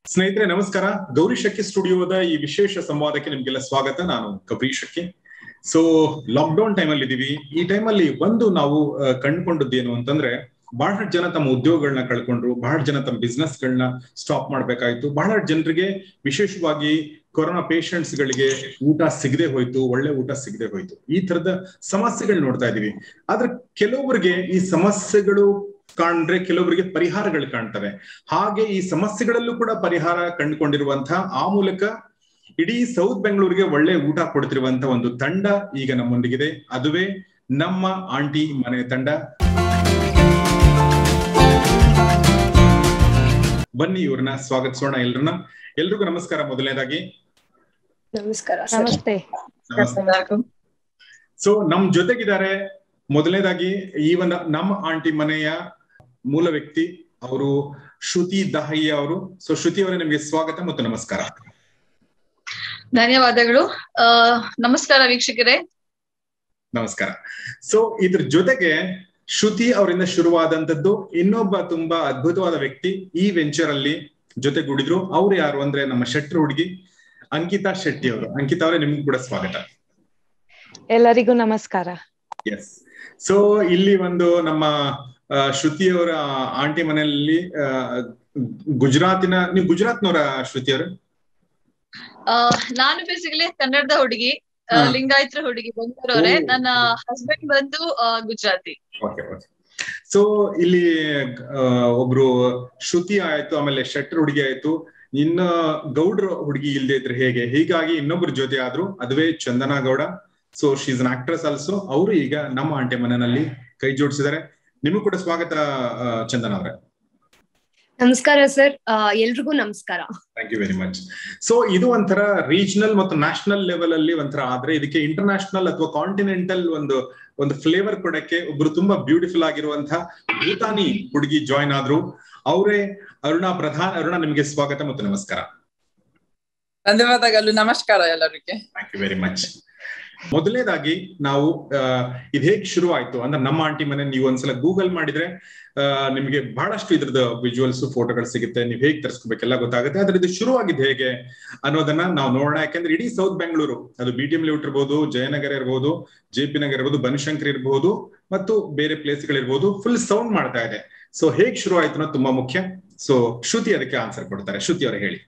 ಸ್ನೇಹಿತರೆ ನಮಸ್ಕಾರ ಗೌರಿ ಶಕ್ಕಿ ಸ್ಟುಡಿಯೋದ ಈ ವಿಶೇಷ ಸಂವಾದಕ್ಕೆ ನಿಮ್ಗೆಲ್ಲ ಸ್ವಾಗತ ನಾನು Gauri Shakki so lockdown time ಅಲ್ಲಿ ಇದೀವಿ ಈ ಟೈಮಲ್ಲಿ ಒಂದು ನಾವು ಕಂಡುಕೊಂಡದ್ದೇನು ಅಂತಂದ್ರೆ ಬಹಳಷ್ಟು ಜನ ತಮ್ಮ ಉದ್ಯೋಗಗಳನ್ನ ಕಳ್ಕೊಂಡ್ರು ಬಹಳಷ್ಟು ಜನ ತಮ್ಮ ಬಿಸ್ನೆಸ್ ಗಳನ್ನ ಸ್ಟಾಪ್ ಮಾಡ್ಬೇಕಾಯ್ತು ಬಹಳಷ್ಟು ಜನರಿಗೆ ವಿಶೇಷವಾಗಿ ಕೊರೋನಾ ಪೇಷಂಟ್ಸ್ ಗಳಿಗೆ ಊಟ ಸಿಗದೆ ಹೋಯ್ತು ಒಳ್ಳೆ ಊಟ ಸಿಗದೆ ಹೋಯ್ತು ಈ ತರದ ಸಮಸ್ಯೆಗಳು ನೋಡ್ತಾ ಇದೀವಿ ಆದ್ರೆ ಕೆಲವೊಬ್ಬರಿಗೆ ಈ ಸಮಸ್ಯೆಗಳು ಕಾಣ್ರೆ ಕೆಲವರಿಗೆ ಪರಿಹಾರಗಳು ಕಾಣ್ತವೆ ಹಾಗೆ ಈ ಸಮಸ್ಯೆಗಳಲ್ಲೂ ಕೂಡ ಪರಿಹಾರ ಕಂಡುಕೊಂಡಿರುವಂತಹ ಆ ಮೂಲಕ ಇಡೀ ಸೌತ್ ಬೆಂಗಳೂರಿಗೆ ಒಳ್ಳೆ ಊಟ ಕೊಡ್ತಿರುವಂತ ಒಂದು ತಂಡ ಈಗ ನಮ್ಮೊಂದಿಗಿದೆ ಅದುವೇ ನಮ್ಮ ಆಂಟಿ ಮನೆ ತಂಡ ಬನ್ನಿ ಇವ್ರನ್ನ ಸ್ವಾಗತಿಸೋಣ ಎಲ್ರನ್ನ ಎಲ್ರಿಗೂ ನಮಸ್ಕಾರ ಮೊದಲನೇದಾಗಿ ನಮಸ್ಕಾರ ನಮಸ್ತೆ ಸೊ ನಮ್ ಜೊತೆಗಿದ್ದಾರೆ ಮೊದಲನೇದಾಗಿ ಈ ಒಂದು ನಮ್ಮ ಆಂಟಿ ಮನೆಯ ಮೂಲ ವ್ಯಕ್ತಿ ಅವರು ಶ್ರುತಿ ದಹಯ್ಯ ಅವರು ಸೊ ಶ್ರುತಿ ಅವರೇ ನಿಮ್ಗೆ ಸ್ವಾಗತ ಮತ್ತು ನಮಸ್ಕಾರ ಧನ್ಯವಾದಗಳು ಆ ನಮಸ್ಕಾರ ವೀಕ್ಷಕರೇ ನಮಸ್ಕಾರ ಸೊ ಇದ್ರ ಜೊತೆಗೆ ಶ್ರುತಿ ಅವರಿಂದ ಶುರುವಾದಂತದ್ದು ಇನ್ನೊಬ್ಬ ತುಂಬಾ ಅದ್ಭುತವಾದ ವ್ಯಕ್ತಿ ಈ ವೆಂಚರ್ ಅಲ್ಲಿ ಜೊತೆಗೂಡಿದ್ರು ಅವ್ರು ಯಾರು ಅಂದ್ರೆ ನಮ್ಮ ಶೆಟ್ರು ಹುಡುಗಿ ಅಂಕಿತಾ ಶೆಟ್ಟಿ ಅವರು ಅಂಕಿತಾ ಅವರೇ ನಿಮ್ಗೂ ಕೂಡ ಸ್ವಾಗತ ಎಲ್ಲರಿಗೂ ನಮಸ್ಕಾರ ಎಸ್ ಸೊ ಇಲ್ಲಿ ಒಂದು ನಮ್ಮ ಶ್ರುತಿ ಅವರ ಆಂಟಿ ಮನೆಯಲ್ಲಿ ಗುಜರಾತಿನ ನೀವು ಗುಜರಾತ್ನವರ ಶ್ರುತಿ ಅವರು ನಾನು ಬೇಸಿಕಲಿ ಕನ್ನಡದ ಹುಡುಗಿ ಲಿಂಗಾಯತರ ಹುಡುಗಿ ಬೆಂಗಳೂರವ್ರೆ ನನ್ನ ಹಸ್ಬೆಂಡ್ ಬಂದು ಗುಜರಾತಿ ಸೊ ಇಲ್ಲಿ ಒಬ್ರು ಶ್ರುತಿ ಆಯ್ತು ಆಮೇಲೆ ಶೆಟ್ರ್ ಹುಡುಗಿ ಆಯ್ತು ಇನ್ನ ಗೌಡ್ರ ಹುಡುಗಿ ಇಲ್ದೇ ಇದ್ರೆ ಹೇಗೆ ಹೀಗಾಗಿ ಇನ್ನೊಬ್ರ ಜೊತೆ ಆದ್ರು ಅದುವೇ Chandana Gowda so she's an actress also ಅವರು ಈಗ ನಮ್ಮ ಆಂಟಿ ಮನೆಯಲ್ಲಿ ಕೈ ಜೋಡಿಸಿದ್ದಾರೆ ನಿಮಗೂ ಕೂಡ ಸ್ವಾಗತ ಚಂದನ ಅವರೇ ನಮಸ್ಕಾರ ಸರ್ ಎಲ್ರಿಗೂ ನಮಸ್ಕಾರ thank you very much so ಇದು ಒಂಥರ ರೀಜನಲ್ ಮತ್ತು ನ್ಯಾಷನಲ್ ಲೆವೆಲ್ ಅಲ್ಲಿ ಒಂಥರ ಆದ್ರೆ ಇದಕ್ಕೆ ಇಂಟರ್ನ್ಯಾಷನಲ್ ಅಥವಾ ಕಾಂಟಿನೆಂಟಲ್ ಒಂದು ಒಂದು ಫ್ಲೇವರ್ ಕೊಡಕ್ಕೆ ಒಬ್ರು ತುಂಬಾ ಬ್ಯೂಟಿಫುಲ್ ಆಗಿರುವಂತಹ ಭೂತಾನಿ ಹುಡುಗಿ ಜಾಯ್ನ್ ಆದ್ರು ಅವರೇ ಅರುಣಾ ಪ್ರಧಾನ್ ಅರುಣಾ ನಿಮಗೆ ಸ್ವಾಗತ ಮತ್ತು ನಮಸ್ಕಾರ ಧನ್ಯವಾದಗಳು ನಮಸ್ಕಾರ ಎಲ್ಲರಿಗೆ ಥ್ಯಾಂಕ್ ಯು ವೆರಿ ಮಚ್ ಮೊದಲನೇದಾಗಿ ನಾವು ಇದು ಹೇಗೆ ಶುರು ಆಯ್ತು ಅಂದ್ರೆ ನಮ್ಮ ಆಂಟಿ ಮನೆ ನೀವು ಒಂದ್ಸಲ ಗೂಗಲ್ ಮಾಡಿದ್ರೆ ನಿಮಗೆ ಬಹಳಷ್ಟು ಇದ್ರದ್ದು ವಿಜುವಲ್ಸ್ ಫೋಟೋಗಳು ಸಿಗುತ್ತೆ ನೀವು ಹೇಗೆ ತರಿಸ್ಕೋಬೇಕೆಲ್ಲ ಗೊತ್ತಾಗುತ್ತೆ ಆದ್ರೆ ಇದು ಶುರು ಆಗಿದ್ದು ಹೇಗೆ ಅನ್ನೋದನ್ನ ನಾವು ನೋಡೋಣ ಯಾಕಂದ್ರೆ ಇಡೀ ಸೌತ್ ಬೆಂಗಳೂರು ಅದು ಬಿ ಟಿ ಎಂ ಲೇಔಟ್ ಇರ್ಬೋದು ಜಯನಗರ ಇರ್ಬೋದು ಜೆ ಪಿ ನಗರ್ ಇರ್ಬೋದು ಬನಶಂಕರಿ ಇರ್ಬೋದು ಮತ್ತು ಬೇರೆ ಪ್ಲೇಸ್ಗಳಿರ್ಬೋದು ಫುಲ್ ಸೌಂಡ್ ಮಾಡ್ತಾ ಇದೆ ಸೊ ಹೇಗೆ ಶುರು ಆಯ್ತು ಅನ್ನೋದು ತುಂಬಾ ಮುಖ್ಯ ಸೊ ಶ್ರುತಿ ಅದಕ್ಕೆ ಆನ್ಸರ್ ಕೊಡ್ತಾರೆ ಶ್ರುತಿ ಅವರು ಹೇಳಿ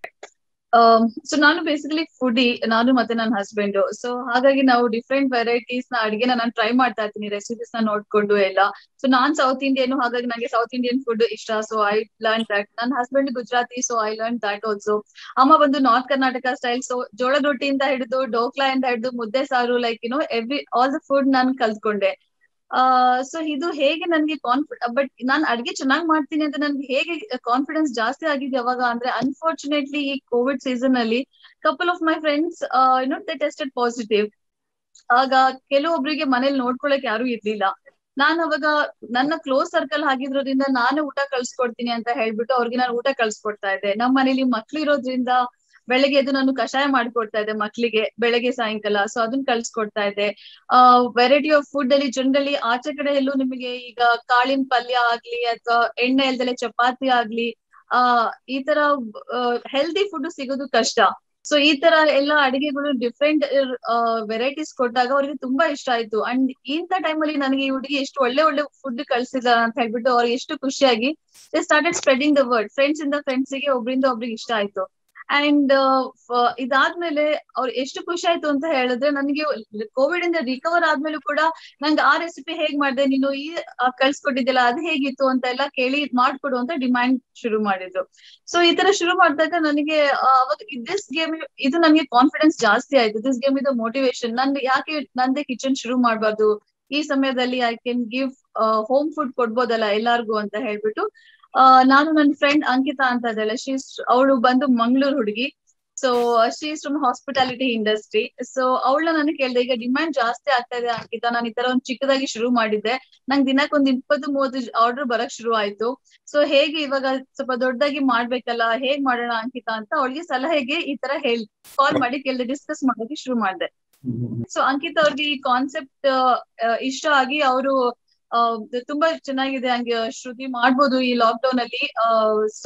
ಸೊ ನಾನು ಬೇಸಿಕಲಿ ಫುಡಿ ನಾನು ಮತ್ತೆ ನನ್ನ ಹಸ್ಬೆಂಡ್ ಸೊ ಹಾಗಾಗಿ ನಾವು ಡಿಫ್ರೆಂಟ್ ವೆರೈಟೀಸ್ ನ ಅಡಿಗೆನ ನಾನು ಟ್ರೈ ಮಾಡ್ತಾ ಇರ್ತೀನಿ ರೆಸಿಪೀಸ್ ನ ನೋಡ್ಕೊಂಡು ಎಲ್ಲ ಸೊ ನಾನ್ ಸೌತ್ ಇಂಡಿಯನ್ ಹಾಗಾಗಿ ನಂಗೆ ಸೌತ್ ಇಂಡಿಯನ್ ಫುಡ್ ಇಷ್ಟ ಸೊ ಐ ಲರ್ನ್ ದಟ್ ನನ್ನ husband Gujarati so I learn that also ಅಮ್ಮ ಬಂದು ನಾರ್ತ್ ಕರ್ನಾಟಕ ಸ್ಟೈಲ್ ಸೊ ಜೋಳದ ರೊಟ್ಟಿಯಿಂದ ಹಿಡಿದು ಡೋಕ್ಲಾ ಇಂದ ಹಿಡಿದು ಮುದ್ದೆ ಸಾರು like you know every all the food ನಾನು ಕಲ್ತ್ಕೊಂಡೆ ಆ ಸೊ ಇದು ಹೇಗೆ ನನ್ಗೆ ಕಾನ್ಫಿಡ್ ಬಟ್ ನಾನ್ ಅಡ್ಗೆ ಚೆನ್ನಾಗ್ ಮಾಡ್ತೀನಿ ಅಂತ ನನ್ಗೆ ಹೇಗೆ ಕಾನ್ಫಿಡೆನ್ಸ್ ಜಾಸ್ತಿ ಆಗಿದೆ ಯಾವಾಗ ಅಂದ್ರೆ ಅನ್ಫಾರ್ಚುನೇಟ್ಲಿ ಈ ಕೋವಿಡ್ ಸೀಸನ್ ಅಲ್ಲಿ couple of my friends you know they tested positive ಆಗ ಕೆಲವೊಬ್ರಿಗೆ ಮನೇಲಿ ನೋಡ್ಕೊಳಕ್ ಯಾರು ಇರ್ಲಿಲ್ಲ ನಾನು ಅವಾಗ ನನ್ನ ಕ್ಲೋಸ್ ಸರ್ಕಲ್ ಆಗಿದ್ರೋದ್ರಿಂದ ನಾನು ಊಟ ಕಳ್ಸ್ಕೊಡ್ತೀನಿ ಅಂತ ಹೇಳ್ಬಿಟ್ಟು ಅವ್ರಿಗೆ ನಾನು ಊಟ ಕಳ್ಸ್ಕೊಡ್ತಾ ಇದ್ದೆ ನಮ್ಮ ಮನೇಲಿ ಮಕ್ಳು ಇರೋದ್ರಿಂದ ಬೆಳಗ್ಗೆ ಎದ್ದು ನಾನು ಕಷಾಯ ಮಾಡ್ಕೊಡ್ತಾ ಇದ್ದೆ ಮಕ್ಳಿಗೆ ಬೆಳಗ್ಗೆ ಸಾಯಂಕಾಲ ಸೊ ಅದನ್ನ ಕಳ್ಸ್ಕೊಡ್ತಾ ಇದ್ದೆ ಆ ವೆರೈಟಿ ಆಫ್ ಫುಡ್ ಅಲ್ಲಿ ಜನರಲಿ ಆಚೆ ಕಡೆ ಎಲ್ಲೂ ನಿಮಗೆ ಈಗ ಕಾಳಿನ ಪಲ್ಯ ಆಗ್ಲಿ ಅಥವಾ ಎಣ್ಣೆ ಇಲ್ದಲೆ ಚಪಾತಿ ಆಗ್ಲಿ ಆ ಈ ತರ ಹೆಲ್ದಿ ಫುಡ್ ಸಿಗೋದು ಕಷ್ಟ ಸೊ ಈ ತರ ಎಲ್ಲ ಅಡಿಗೆಗಳು ಡಿಫ್ರೆಂಟ್ ವೆರೈಟೀಸ್ ಕೊಟ್ಟಾಗ ಅವ್ರಿಗೆ ತುಂಬಾ ಇಷ್ಟ ಆಯ್ತು ಅಂಡ್ ಇಂಥ ಟೈಮಲ್ಲಿ ನನಗೆ ಈ ಹುಡುಗಿ ಎಷ್ಟು ಒಳ್ಳೆ ಒಳ್ಳೆ ಫುಡ್ ಕಳ್ಸಿದಾರ ಅಂತ ಹೇಳ್ಬಿಟ್ಟು ಅವ್ರಿಗೆ ಎಷ್ಟು ಖುಷಿಯಾಗಿ they started spreading the word friends ಇಂದ ಫ್ರೆಂಡ್ಸ್ ಗೆ ಒಬ್ರಿಂದ ಒಬ್ರಿಗೆ ಇಷ್ಟ ಆಯ್ತು ಅಂಡ್ ಇದಾದ್ಮೇಲೆ ಅವ್ರು ಎಷ್ಟು ಖುಷಿ ಆಯ್ತು ಅಂತ ಹೇಳಿದ್ರೆ ನನಗೆ ಕೋವಿಡ್ ಇಂದ ರಿಕವರ್ ಆದ್ಮೇಲೂ ಕೂಡ ನಂಗೆ ಆ ರೆಸಿಪಿ ಹೇಗ್ ಮಾಡಿದೆ ನೀನು ಈ ಕಳ್ಸ್ಕೊಟ್ಟಿದ್ಯಲ್ಲ ಅದು ಹೇಗಿತ್ತು ಅಂತ ಎಲ್ಲ ಕೇಳಿ ಮಾಡ್ಕೊಡು ಅಂತ ಡಿಮ್ಯಾಂಡ್ ಶುರು ಮಾಡಿದ್ರು ಸೊ ಈ ತರ ಶುರು ಮಾಡಿದಾಗ ನನಗೆ ಅವಾಗ ದಿಸ್ ಗೇಮ್ ಇದು ನನಗೆ ಕಾನ್ಫಿಡೆನ್ಸ್ ಜಾಸ್ತಿ ಆಯ್ತು ದಿಸ್ ಗೇಮ್ ಇದು ಮೋಟಿವೇಶನ್ ನನ್ಗೆ ಯಾಕೆ ನಂದೇ ಕಿಚನ್ ಶುರು ಮಾಡ್ಬಾರ್ದು ಈ ಸಮಯದಲ್ಲಿ I can give home food ಕೊಡ್ಬೋದಲ್ಲ ಎಲ್ಲಾರ್ಗು ಅಂತ ಹೇಳ್ಬಿಟ್ಟು ನಾನು ನನ್ನ ಫ್ರೆಂಡ್ ಅಂಕಿತಾ ಅಂತ ಇದೆಲ್ಲ ಶೀಸ್ ಅವಳು ಬಂದು ಮಂಗಳೂರು ಹುಡುಗಿ so she's from hospitality industry so ಅವಳನ್ನ ನನಗೆ ಕೇಳ್ದೆ ಈಗ ಡಿಮ್ಯಾಂಡ್ ಜಾಸ್ತಿ ಆಗ್ತಾ ಇದೆ ಅಂಕಿತಾ ನಾನು ಈ ತರ ಒಂದ್ ಚಿಕ್ಕದಾಗಿ ಶುರು ಮಾಡಿದ್ದೆ ನಂಗೆ ದಿನಕ್ಕೆ ಒಂದ್ ಇಪ್ಪತ್ತು ಮೂವತ್ತು ಆರ್ಡರ್ ಬರಕ್ ಶುರು ಆಯ್ತು ಸೊ ಹೇಗೆ ಇವಾಗ ಸ್ವಲ್ಪ ದೊಡ್ಡದಾಗಿ ಮಾಡ್ಬೇಕಲ್ಲ ಹೇಗ್ ಮಾಡೋಣ ಅಂಕಿತಾ ಅಂತ ಅವಳಿಗೆ ಸಲಹೆಗೆ ಈ ತರ ಹೇಳ್ ಕಾಲ್ ಮಾಡಿ ಕೇಳ್ದೆ ಡಿಸ್ಕಸ್ ಮಾಡೋಕೆ ಶುರು ಮಾಡಿದೆ ಸೊ ಅಂಕಿತಾ ಅವ್ರಿಗೆ ಈ ಕಾನ್ಸೆಪ್ಟ್ ಇಷ್ಟ ಆಗಿ ಅವರು ತುಂಬಾ ಚೆನ್ನಾಗಿದೆ ಹಂಗೆ ಶ್ರುತಿ ಮಾಡ್ಬೋದು ಈ ಲಾಕ್ ಡೌನ್ ಅಲ್ಲಿ ಸೊ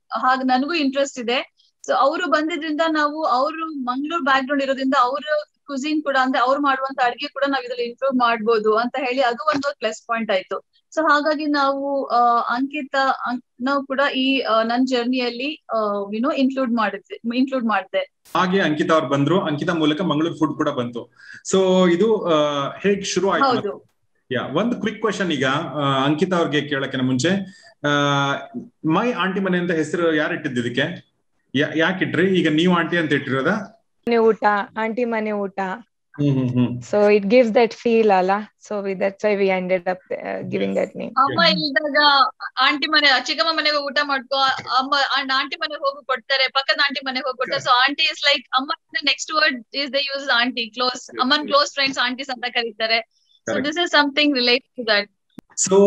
ಹಾಗೆ ನನಗೂ ಇಂಟ್ರೆಸ್ಟ್ ಇದೆ ಸೊ ಅವರು ಬಂದಿದ್ರಿಂದ ನಾವು ಅವರು ಮಂಗ್ಳೂರ್ ಬ್ಯಾಕ್ ಗ್ರೌಂಡ್ ಇರೋದ್ರಿಂದ ಅವ್ರ ಕುಸಿನ್ ಕೂಡ ಅಂದ್ರೆ ಅವ್ರು ಮಾಡುವಂತ ಅಡ್ಗೆ ಕೂಡ ನಾವ್ ಇದ್ರಲ್ಲಿ ಇಂಪ್ರೂವ್ ಮಾಡ್ಬೋದು ಅಂತ ಹೇಳಿ ಅದು ಒಂದು ಪ್ಲಸ್ ಪಾಯಿಂಟ್ ಆಯ್ತು ಸೊ ಹಾಗಾಗಿ ನಾವು ಅಂಕಿತ ನಾವು ಕೂಡ ಈ ನನ್ ಜರ್ನಿಯಲ್ಲಿ ಯುನೋ ಇನ್ಕ್ಲೂಡ್ ಮಾಡಿದ್ವಿ ಇನ್ಕ್ಲೂಡ್ ಮಾಡಿದೆ ಹಾಗೆ ಅಂಕಿತಾ ಅವ್ರು ಬಂದ್ರು ಅಂಕಿತಾ ಮೂಲಕ ಮಂಗಳೂರು ಫುಡ್ ಕೂಡ ಬಂತು ಸೊ ಇದು ಹೇಗ್ ಶುರು ಆಯ್ತು ಯಾ ಒಂದು ಕ್ವಿಕ್ ಕ್ವಶನ್ ಈಗ ಅಂಕಿತಾ ಅವ್ರಿಗೆ ಕೇಳಕ್ಕಿನ ಮುಂಚೆ ಮೈ ಆಂಟಿ ಮನೆ ಅಂತ ಹೆಸರು ಯಾರು ಇಟ್ಟಿದ್ದು ಇದಕ್ಕೆ ಯಾಕಿಟ್ರಿ ಈಗ ನೀವು ಆಂಟಿ ಅಂತ ಇಟ್ಟಿರೋದ ಮನೆ ಊಟ ಆಂಟಿ ಮನೆ ಊಟ so it gives that feel ಅಲ್ಲ so that's why we ended up giving that name ಅಮ್ಮ ಇಲ್ದಾಗ ಆಂಟಿ ಮನೆ ಚಿಕ್ಕಮ್ಮ ಮನೆಗೆ ಊಟ ಮಾಡ್ಕೋ ಅಮ್ಮ ಆಂಟಿ ಮನೆಗೆ ಹೋಗಿ ಕೊಡ್ತಾರೆ ಪಕ್ಕದ ಆಂಟಿ ಮನೆಗೆ ಹೋಗಿ ಕೊಡ್ತಾರೆ ಸೊ ಆಂಟಿ ಇಸ್ ಲೈಕ್ ಅಮ್ಮ next word is the use aunty close ಅಮ್ಮನ್ ಕ್ಲೋಸ್ ಫ್ರೆಂಡ್ಸ್ ಆಂಟೀಸ್ ಅಂತ ಕರೀತಾರೆ so this is something relate to that so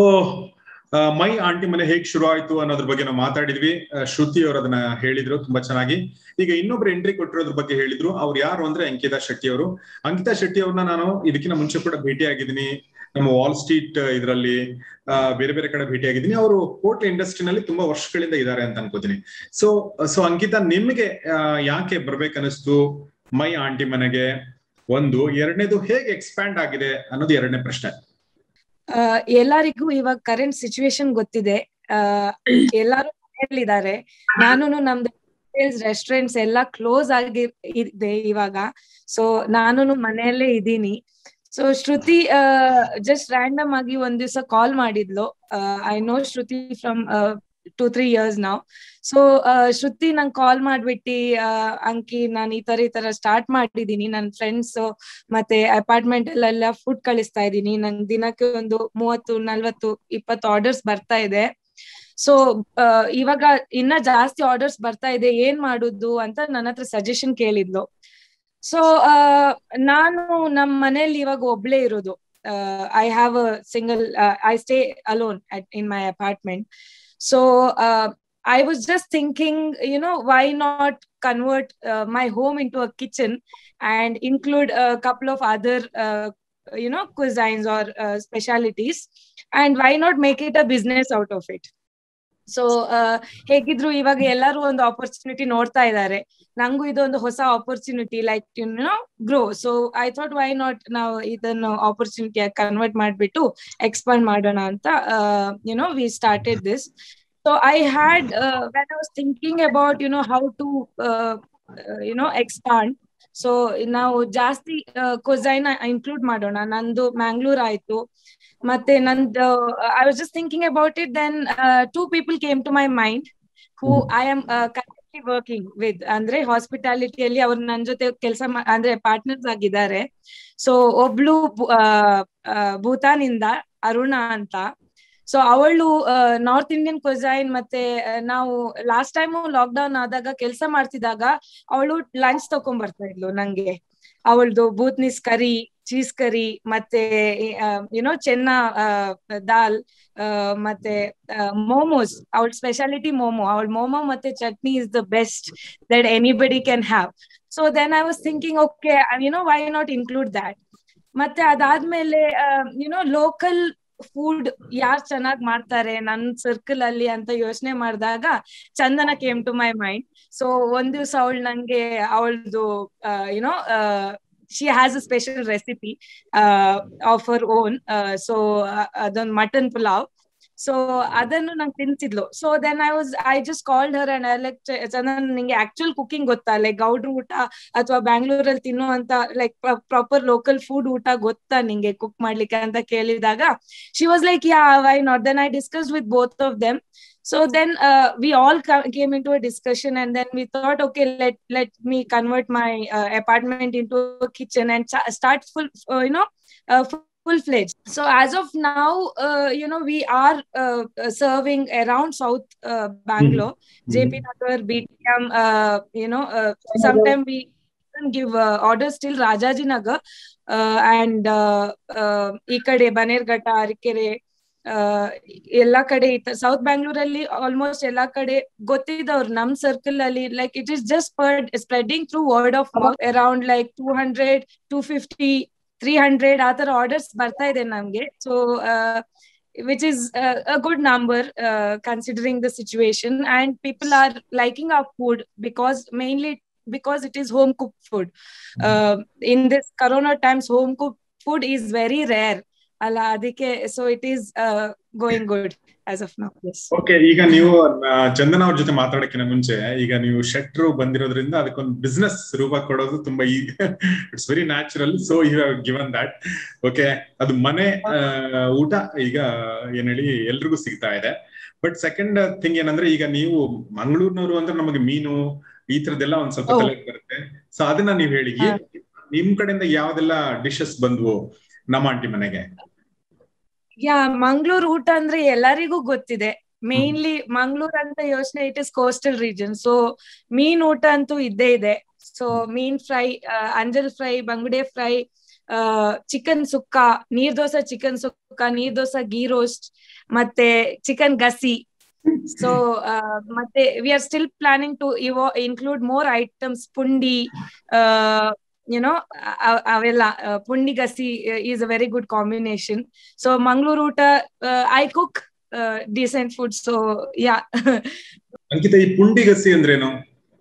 my aunty ಮನೆ ಹೇಗ್ ಶುರು ಆಯ್ತು ಅನ್ನೋದ್ರ ಬಗ್ಗೆ ನಾವು ಮಾತಾಡಿದ್ವಿ ಶ್ರುತಿ ಅವರು ಅದನ್ನ ಹೇಳಿದ್ರು ತುಂಬಾ ಚೆನ್ನಾಗಿ ಈಗ ಇನ್ನೊಬ್ರು ಎಂಟ್ರಿ ಕೊಟ್ಟಿರೋದ್ರ ಬಗ್ಗೆ ಹೇಳಿದ್ರು ಅವ್ರು ಯಾರು ಅಂದ್ರೆ ಅಂಕಿತಾ ಶೆಟ್ಟಿ ಅವರು ಅಂಕಿತಾ ಶೆಟ್ಟಿ ಅವ್ರನ್ನ ನಾನು ಇದಕ್ಕಿಂತ ಮುಂಚೆ ಕೂಡ ಭೇಟಿ ಆಗಿದ್ದೀನಿ ನಮ್ಮ ವಾಲ್ ಸ್ಟ್ರೀಟ್ ಇದರಲ್ಲಿ ಬೇರೆ ಬೇರೆ ಕಡೆ ಭೇಟಿ ಆಗಿದ್ದೀನಿ ಅವರು ಹೋಟ್ಲ್ ಇಂಡಸ್ಟ್ರಿನಲ್ಲಿ ತುಂಬಾ ವರ್ಷಗಳಿಂದ ಇದ್ದಾರೆ ಅಂತ ಅನ್ಕೋತೀನಿ ಸೊ ಸೊ ಅಂಕಿತಾ ನಿಮ್ಗೆ ಯಾಕೆ ಬರ್ಬೇಕನ್ನಿಸ್ತು ಮೈ ಆಂಟಿ ಮನೆಗೆ ಒಂದು ಎರಡನೇದು ಹೇಗೆ ಎಕ್ಸ್ಪ್ಯಾಂಡ್ ಆಗಿದೆ ಅನ್ನೋದು ಎರಡನೇ ಪ್ರಶ್ನೆ ಎಲ್ಲರಿಗೂ ಇವಾಗ ಕರೆಂಟ್ ಸಿಚುವೇಶನ್ ಗೊತ್ತಿದೆ ಎಲ್ಲಾರು ಮನೆಯಲ್ಲಿದ್ದಾರೆ ನಾನು ನಮ್ದು ರೆಸ್ಟೋರೆಂಟ್ಸ್ ಎಲ್ಲ ಕ್ಲೋಸ್ ಆಗಿ ಇದೆ ಇವಾಗ ಸೊ ನಾನು ಮನೆಯಲ್ಲೇ ಇದ್ದೀನಿ ಸೊ ಶ್ರುತಿ ಜಸ್ಟ್ ರ್ಯಾಂಡಮ್ ಆಗಿ ಒಂದ್ ದಿವಸ ಕಾಲ್ ಮಾಡಿದ್ಲು I know Shruti from two three years ನಾವ್ ಸೊ ಶ್ರುತಿ ನಂಗೆ ಕಾಲ್ ಮಾಡ್ಬಿಟ್ಟಿ ಅಂಕಿ ನಾನು ಈ ತರ ಈ ತರ ಸ್ಟಾರ್ಟ್ ಮಾಡಿದೀನಿ ನನ್ ಫ್ರೆಂಡ್ಸ್ ಮತ್ತೆ ಅಪಾರ್ಟ್ಮೆಂಟ್ ಅಲ್ಲೆಲ್ಲ ಫುಡ್ ಕಳಿಸ್ತಾ ಇದ್ದೀನಿ ನಂಗೆ ದಿನಕ್ಕೆ ಒಂದು ಮೂವತ್ತು ನಲ್ವತ್ತು ಇಪ್ಪತ್ತು ಆರ್ಡರ್ಸ್ ಬರ್ತಾ ಇದೆ ಸೊ ಇವಾಗ ಇನ್ನ ಜಾಸ್ತಿ ಆರ್ಡರ್ಸ್ ಬರ್ತಾ ಇದೆ ಏನ್ ಮಾಡುದು ಅಂತ ನನ್ನ ಹತ್ರ ಸಜೆಷನ್ ಕೇಳಿದ್ಲು ಸೊ ನಾನು ನಮ್ ಮನೇಲಿ ಇವಾಗ ಒಬ್ಳೇ ಇರೋದು I have a single I stay alone in my apartment so uh, i was just thinking you know why not convert uh, my home into a kitchen and include a couple of other uh, you know cuisines or specialities and why not make it a business out of it so ಹೇಗಿದ್ರು ಇವಾಗ ಎಲ್ಲರೂ ಒಂದು opportunity ನೋಡ್ತಾ ಇದ್ದಾರೆ ನಂಗೂ ಇದೊಂದು ಹೊಸ opportunity like you know grow so I thought why not ನಾವು ಇದನ್ನು ಆಪರ್ಚುನಿಟಿ ಕನ್ವರ್ಟ್ ಮಾಡ್ಬಿಟ್ಟು ಎಕ್ಸ್ಪಾಂಡ್ ಮಾಡೋಣ ಅಂತ you know we started this so I had when I was thinking about you know how to you know expand so ನಾವು ಜಾಸ್ತಿ cosine include ಮಾಡೋಣ ನಂದು ಮ್ಯಾಂಗ್ಳೂರ್ ಆಯ್ತು ಮತ್ತೆ ನಂದು I was just thinking about it then two people came to my mind who I am correctly working with ಅಂದ್ರೆ ಹಾಸ್ಪಿಟಾಲಿಟಿಯಲ್ಲಿ ಅವ್ರು ನನ್ನ ಜೊತೆ ಕೆಲಸ ಅಂದ್ರೆ ಪಾರ್ಟ್ನರ್ಸ್ ಆಗಿದ್ದಾರೆ ಸೊ ಒಬ್ಳು ಭೂತಾನ್ ಇಂದ ಅರುಣ ಅಂತ ಸೊ ಅವಳು ನಾರ್ತ್ ಇಂಡಿಯನ್ ಕ್ವಸೈನ್ ಮತ್ತೆ ನಾವು ಲಾಸ್ಟ್ ಟೈಮ್ ಲಾಕ್ ಡೌನ್ ಆದಾಗ ಕೆಲಸ ಮಾಡ್ತಿದ್ದಾಗ ಅವಳು ಲಂಚ್ ತಕೊಂಡ್ ಬರ್ತಾ ಇದ್ಲು ನಂಗೆ ಅವಳದು ಬೂತ್ನಿಸ್ ಕರಿ ಚೀಸ್ ಕರಿ ಮತ್ತೆ ಯುನೋ ಚೆನ್ನ ದಾಲ್ ಮತ್ತೆ ಮೋಮೋಸ್ ಅವಳ ಸ್ಪೆಷಾಲಿಟಿ ಮೋಮೋ ಅವಳ ಮೋಮೋ ಮತ್ತೆ chutney is the best that anybody can have so then I was thinking okay you know why not include that ಮತ್ತೆ ಅದಾದ್ಮೇಲೆ ಯುನೋ ಲೋಕಲ್ ಫುಡ್ ಯಾರು ಚೆನ್ನಾಗ್ ಮಾಡ್ತಾರೆ ನನ್ ಸರ್ಕಲ್ ಅಲ್ಲಿ ಅಂತ ಯೋಚನೆ ಮಾಡಿದಾಗ Chandana came to my mind so ಒಂದ್ ದಿವ್ಸ ಅವಳು ನಂಗೆ ಅವಳದು you know she has a special recipe of our own so ಅದೊಂದು ಮಟನ್ ಪುಲಾವ್ ಸೊ ಅದನ್ನು ನಂಗೆ ತಿನ್ಸಿದ್ಲು so then I was I just called her and like Chandan ನಿಂಗೆ ಆಕ್ಚುಲ್ ಕುಕಿಂಗ್ ಗೊತ್ತಾ ಲೈಕ್ ಗೌಡ್ರ ಊಟ ಅಥವಾ ಬ್ಯಾಂಗ್ಳೂರಲ್ಲಿ ತಿನ್ನುವಂತ ಲೈಕ್ ಪ್ರಾಪರ್ ಲೋಕಲ್ ಫುಡ್ ಊಟ ಗೊತ್ತಾ ನಿಂಗೆ ಕುಕ್ ಮಾಡ್ಲಿಕ್ಕೆ ಅಂತ ಕೇಳಿದಾಗ she was like yeah why not then I discuss with both of them so then uh, we all came into a discussion and then we thought okay let let me convert my uh, apartment into a kitchen and ch- start full uh, you know full fledged so as of now you know we are serving around south bangalore mm-hmm. jp nagar btm you know sometimes we give orders till rajaji nagar and ಈ ಕಡೆ ಬನೇರ್ಘಟ್ಟ ಅರಕೆರೆ ಎಲ್ಲಾ ಕಡೆ south ಬ್ಯಾಂಗ್ಳೂರಲ್ಲಿ almost ಎಲ್ಲಾ ಕಡೆ ಗೊತ್ತಿದ್ದವ್ರು ನಮ್ circle ಅಲ್ಲಿ like it is just spreading through word of mouth around like two hundred two fifty three hundred ಆ ತರ ಆರ್ಡರ್ಸ್ ಬರ್ತಾ ಇದೆ ನಮ್ಗೆ so which is uh, a good number uh, considering the situation and people are liking our food because mainly because it is home cooked food uh, in this corona times home cooked food is very rare ಅಲ್ಲ ಅದಕ್ಕೆ so it is going good as of now yes okay ಈಗ ನೀವು ಆ, ಚಂದನ ಅವ್ರ ಜೊತೆ ಮಾತಾಡಕ್ಕಿಂತ ಮುಂಚೆ ಈಗ ನೀವು ಶೆಟ್ರು ಬಂದಿರೋದ್ರಿಂದ ಅದಕ್ಕೊಂದು ಬಿಸ್ನೆಸ್ ರೂಪ ಕೊಡೋದು ತುಂಬಾ ಈ it's very natural so you have given that okay ಅದು ಮನೆ ಆ, ಊಟ ಈಗ ಏನ್ ಹೇಳಿ ಎಲ್ರಿಗೂ ಸಿಗ್ತಾ ಇದೆ ಬಟ್ ಸೆಕೆಂಡ್ ಥಿಂಗ್ ಏನಂದ್ರೆ ಈಗ ನೀವು ಮಂಗಳೂರಿನವರು ಅಂದ್ರೆ ನಮಗೆ ಮೀನು ಈ ತರದೆಲ್ಲ ಒಂದ್ ಸ್ವಲ್ಪ ಹೌದು. ತಲೆಗೆ ಬರುತ್ತೆ ಸೊ ಅದನ್ನ ನೀವ್ ಹೇಳಿ ಹಾ. ಏನ್- ನಿಮ್ ಕಡೆಯಿಂದ ಯಾವ್ದೆಲ್ಲ ಡಿಶಸ್ ಬಂದ್ವು ನಮ್ಮ ಆಂಟಿ ಮನೆಗೆ ಯಾ ಮಂಗ್ಳೂರ್ ಊಟ ಅಂದ್ರೆ ಎಲ್ಲರಿಗೂ ಗೊತ್ತಿದೆ ಮೇನ್ಲಿ ಮಂಗ್ಳೂರ್ ಅಂತ ಯೋಚನೆ it is coastal region so ಮೀನ್ ಊಟ ಅಂತೂ ಇದ್ದೇ ಇದೆ ಸೊ ಮೀನ್ ಫ್ರೈ ಅಂಜಲ್ ಫ್ರೈ ಬಂಗುಡೆ fry chicken sukka neer dosa chicken sukka neer dosa ghee roast ಮತ್ತೆ ಚಿಕನ್ ಗಸಿ ಸೊ ಮತ್ತೆ we are still planning to ಇವೋ include more items pundi you know ಅವೆಲ್ಲ ಆ, pundi gassi is a very good combination so Mangaluru ಊಟ I cook decent food so yeah Ankita ಈ ಪುಂಡಿ ಗಸಿ ಅಂದ್ರೇನು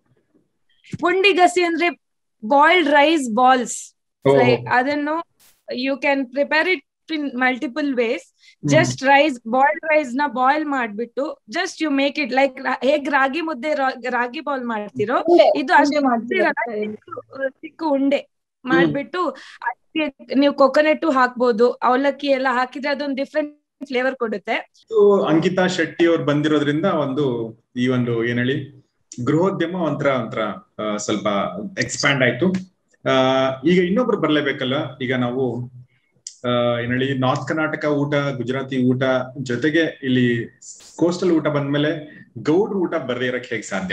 ಪುಂಡಿ ಗಸಿ ಅಂದ್ರೆ ಬಾಯ್ಲ್ಡ್ ರೈಸ್ ಬಾಲ್ಸ್ ಓ, ಅದನ್ನು you can prepare it in multiple ways just rice boiled rice ನ ಬಾಯ್ಲ್ ಮಾಡ್ಬಿಟ್ಟು just you make it like ಹೇಗ್ ರಾಗಿ ಮುದ್ದೆ ರಾ- ರಾಗಿ ಬಾಲ್ ಮಾಡ್ತಿರೋ ಇದು ಅಷ್ಟೇ ಮಾಡ್ತಿರಲ್ಲ ಚಿಕ್ಕ ಚಿಕ್ಕ ಉಂಡೆ ಮಾಡ್ಬಿಟ್ಟು ಅದಕ್ಕೆ ನೀವು ಕೊಕೊನೆಟ್ ಹಾಕ್ಬೋದು ಅವಲಕ್ಕಿ ಎಲ್ಲ ಹಾಕಿದ್ರೆ ಅದೊಂದು ಡಿಫ್ರೆಂಟ್ ಫ್ಲೇವರ್ ಕೊಡುತ್ತೆ ಇದು ಅಂಕಿತಾ ಶೆಟ್ಟಿ ಅವ್ರು ಬಂದಿರೋದ್ರಿಂದ ಒಂದು ಈ ಒಂದು ಏನ್ ಹೇಳಿ ಗೃಹೋದ್ಯಮ ಒಂಥರ ಒಂಥರ ಆ, ಸ್ವಲ್ಪ ಎಕ್ಸ್ಪ್ಯಾಂಡ್ ಆಯ್ತು ಆ, ಈಗ ಇನ್ನೊಬ್ರು ಬರ್ಲೇಬೇಕಲ್ಲ ಈಗ ನಾವು ಆ, ಏನ್ ಹೇಳಿ ನಾರ್ತ್ ಕರ್ನಾಟಕ ಊಟ ಗುಜರಾತಿ ಊಟ ಜೊತೆಗೆ ಇಲ್ಲಿ ಕೋಸ್ಟಲ್ ಊಟ ಬಂದ್ಮೇಲೆ ಗೌಡ್ರ ಊಟ ಬರ್ದೇ ಇರಕ್ ಹೇಗ್ ಸಾಧ್ಯ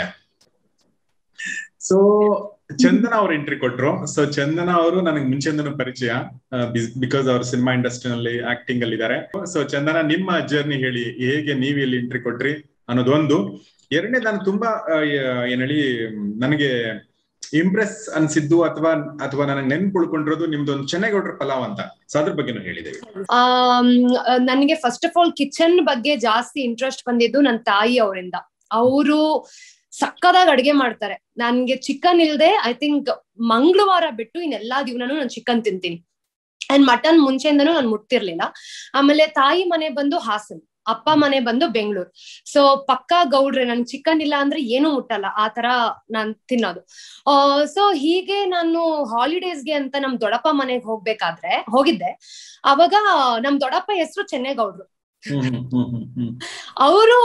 ಸೊ ಚಂದನ ಅವ್ರ ಎಂಟ್ರಿ ಕೊಟ್ರು ಸೊ ಚಂದನ ಅವರು ನನಗೆ ಮುಂಚೆಯಿಂದನೂ ಪರಿಚಯ ಬಿಕಾಸ್ ಅವ್ರ ಸಿನಿಮಾ ಇಂಡಸ್ಟ್ರಿನಲ್ಲಿ ಆಕ್ಟಿಂಗ್ ಅಲ್ಲಿ ಇದ್ದಾರೆ ಸೊ ಚಂದನ ನಿಮ್ಮ ಜರ್ನಿ ಹೇಳಿ ಹೇಗೆ ನೀವು ಇಲ್ಲಿ ಎಂಟ್ರಿ ಕೊಟ್ರಿ ಅನ್ನೋದು ಒಂದು ಎರಡನೇ ನಾನು ತುಂಬಾ ಆ, ಏನ್ ಹೇಳಿ ನನಗೆ ಇಂಪ್ರೆಸ್ ಅನ್ಸಿದ್ದು ಅಥವಾ ಅಥವಾ ನನಗೆ ನೆನ್ಪು ಉಳ್ಕೊಂಡಿರೋದು ನಿಮ್ದು ಒಂದು ಚೆನ್ನೈಗೌಡ್ರ ಪಲಾವ್ ಅಂತ ಸೊ ಅದ್ರ ಬಗ್ಗೆನೂ ಹೇಳಿದ್ದೇವೆ ಆಮ್, ನನಗೆ ಫಸ್ಟ್ ಆಫ್ ಆಲ್ ಕಿಚನ್ ಬಗ್ಗೆ ಜಾಸ್ತಿ ಇಂಟ್ರೆಸ್ಟ್ ಬಂದಿದ್ದು ನನ್ನ ತಾಯಿ ಅವರಿಂದ ಅವರು ಸಕ್ಕದಾಗಿ ಅಡ್ಗೆ ಮಾಡ್ತಾರೆ ನನ್ಗೆ ಚಿಕನ್ ಇಲ್ದೆ ಐ ಥಿಂಕ್ ಮಂಗಳವಾರ ಬಿಟ್ಟು ಇನ್ನೆಲ್ಲಾ ದಿವನೂ ನಾನು ಚಿಕನ್ ತಿಂತೀನಿ ಅಂಡ್ ಮಟನ್ ಮುಂಚೆಯಿಂದನೂ ನಾನು ಮುಟ್ತಿರ್ಲಿಲ್ಲ ಆಮೇಲೆ ತಾಯಿ ಮನೆ ಬಂದು ಹಾಸನ್ ಅಪ್ಪ ಮನೆ ಬಂದು ಬೆಂಗಳೂರು ಸೊ ಪಕ್ಕಾ ಗೌಡ್ರೆ ನನ್ ಚಿಕನ್ ಇಲ್ಲ ಅಂದ್ರೆ ಏನೂ ಮುಟ್ಟಲ್ಲ ಆ ತರ ನಾನ್ ತಿನ್ನೋದು ಸೊ ಹೀಗೆ ನಾನು ಹಾಲಿಡೇಸ್ಗೆ ಅಂತ ನಮ್ ದೊಡ್ಡಪ್ಪ ಮನೆಗೆ ಹೋಗ್ಬೇಕಾದ್ರೆ ಹೋಗಿದ್ದೆ ಅವಾಗ ನಮ್ ದೊಡ್ಡಪ್ಪ ಹೆಸರು ಚೆನ್ನೇಗೌಡ್ರು ಹ್ಮ್ ಹ್ಮ್ ಹ್ಮ್ ಹ್ಮ್ ಹ್ಮ್ ಅವರು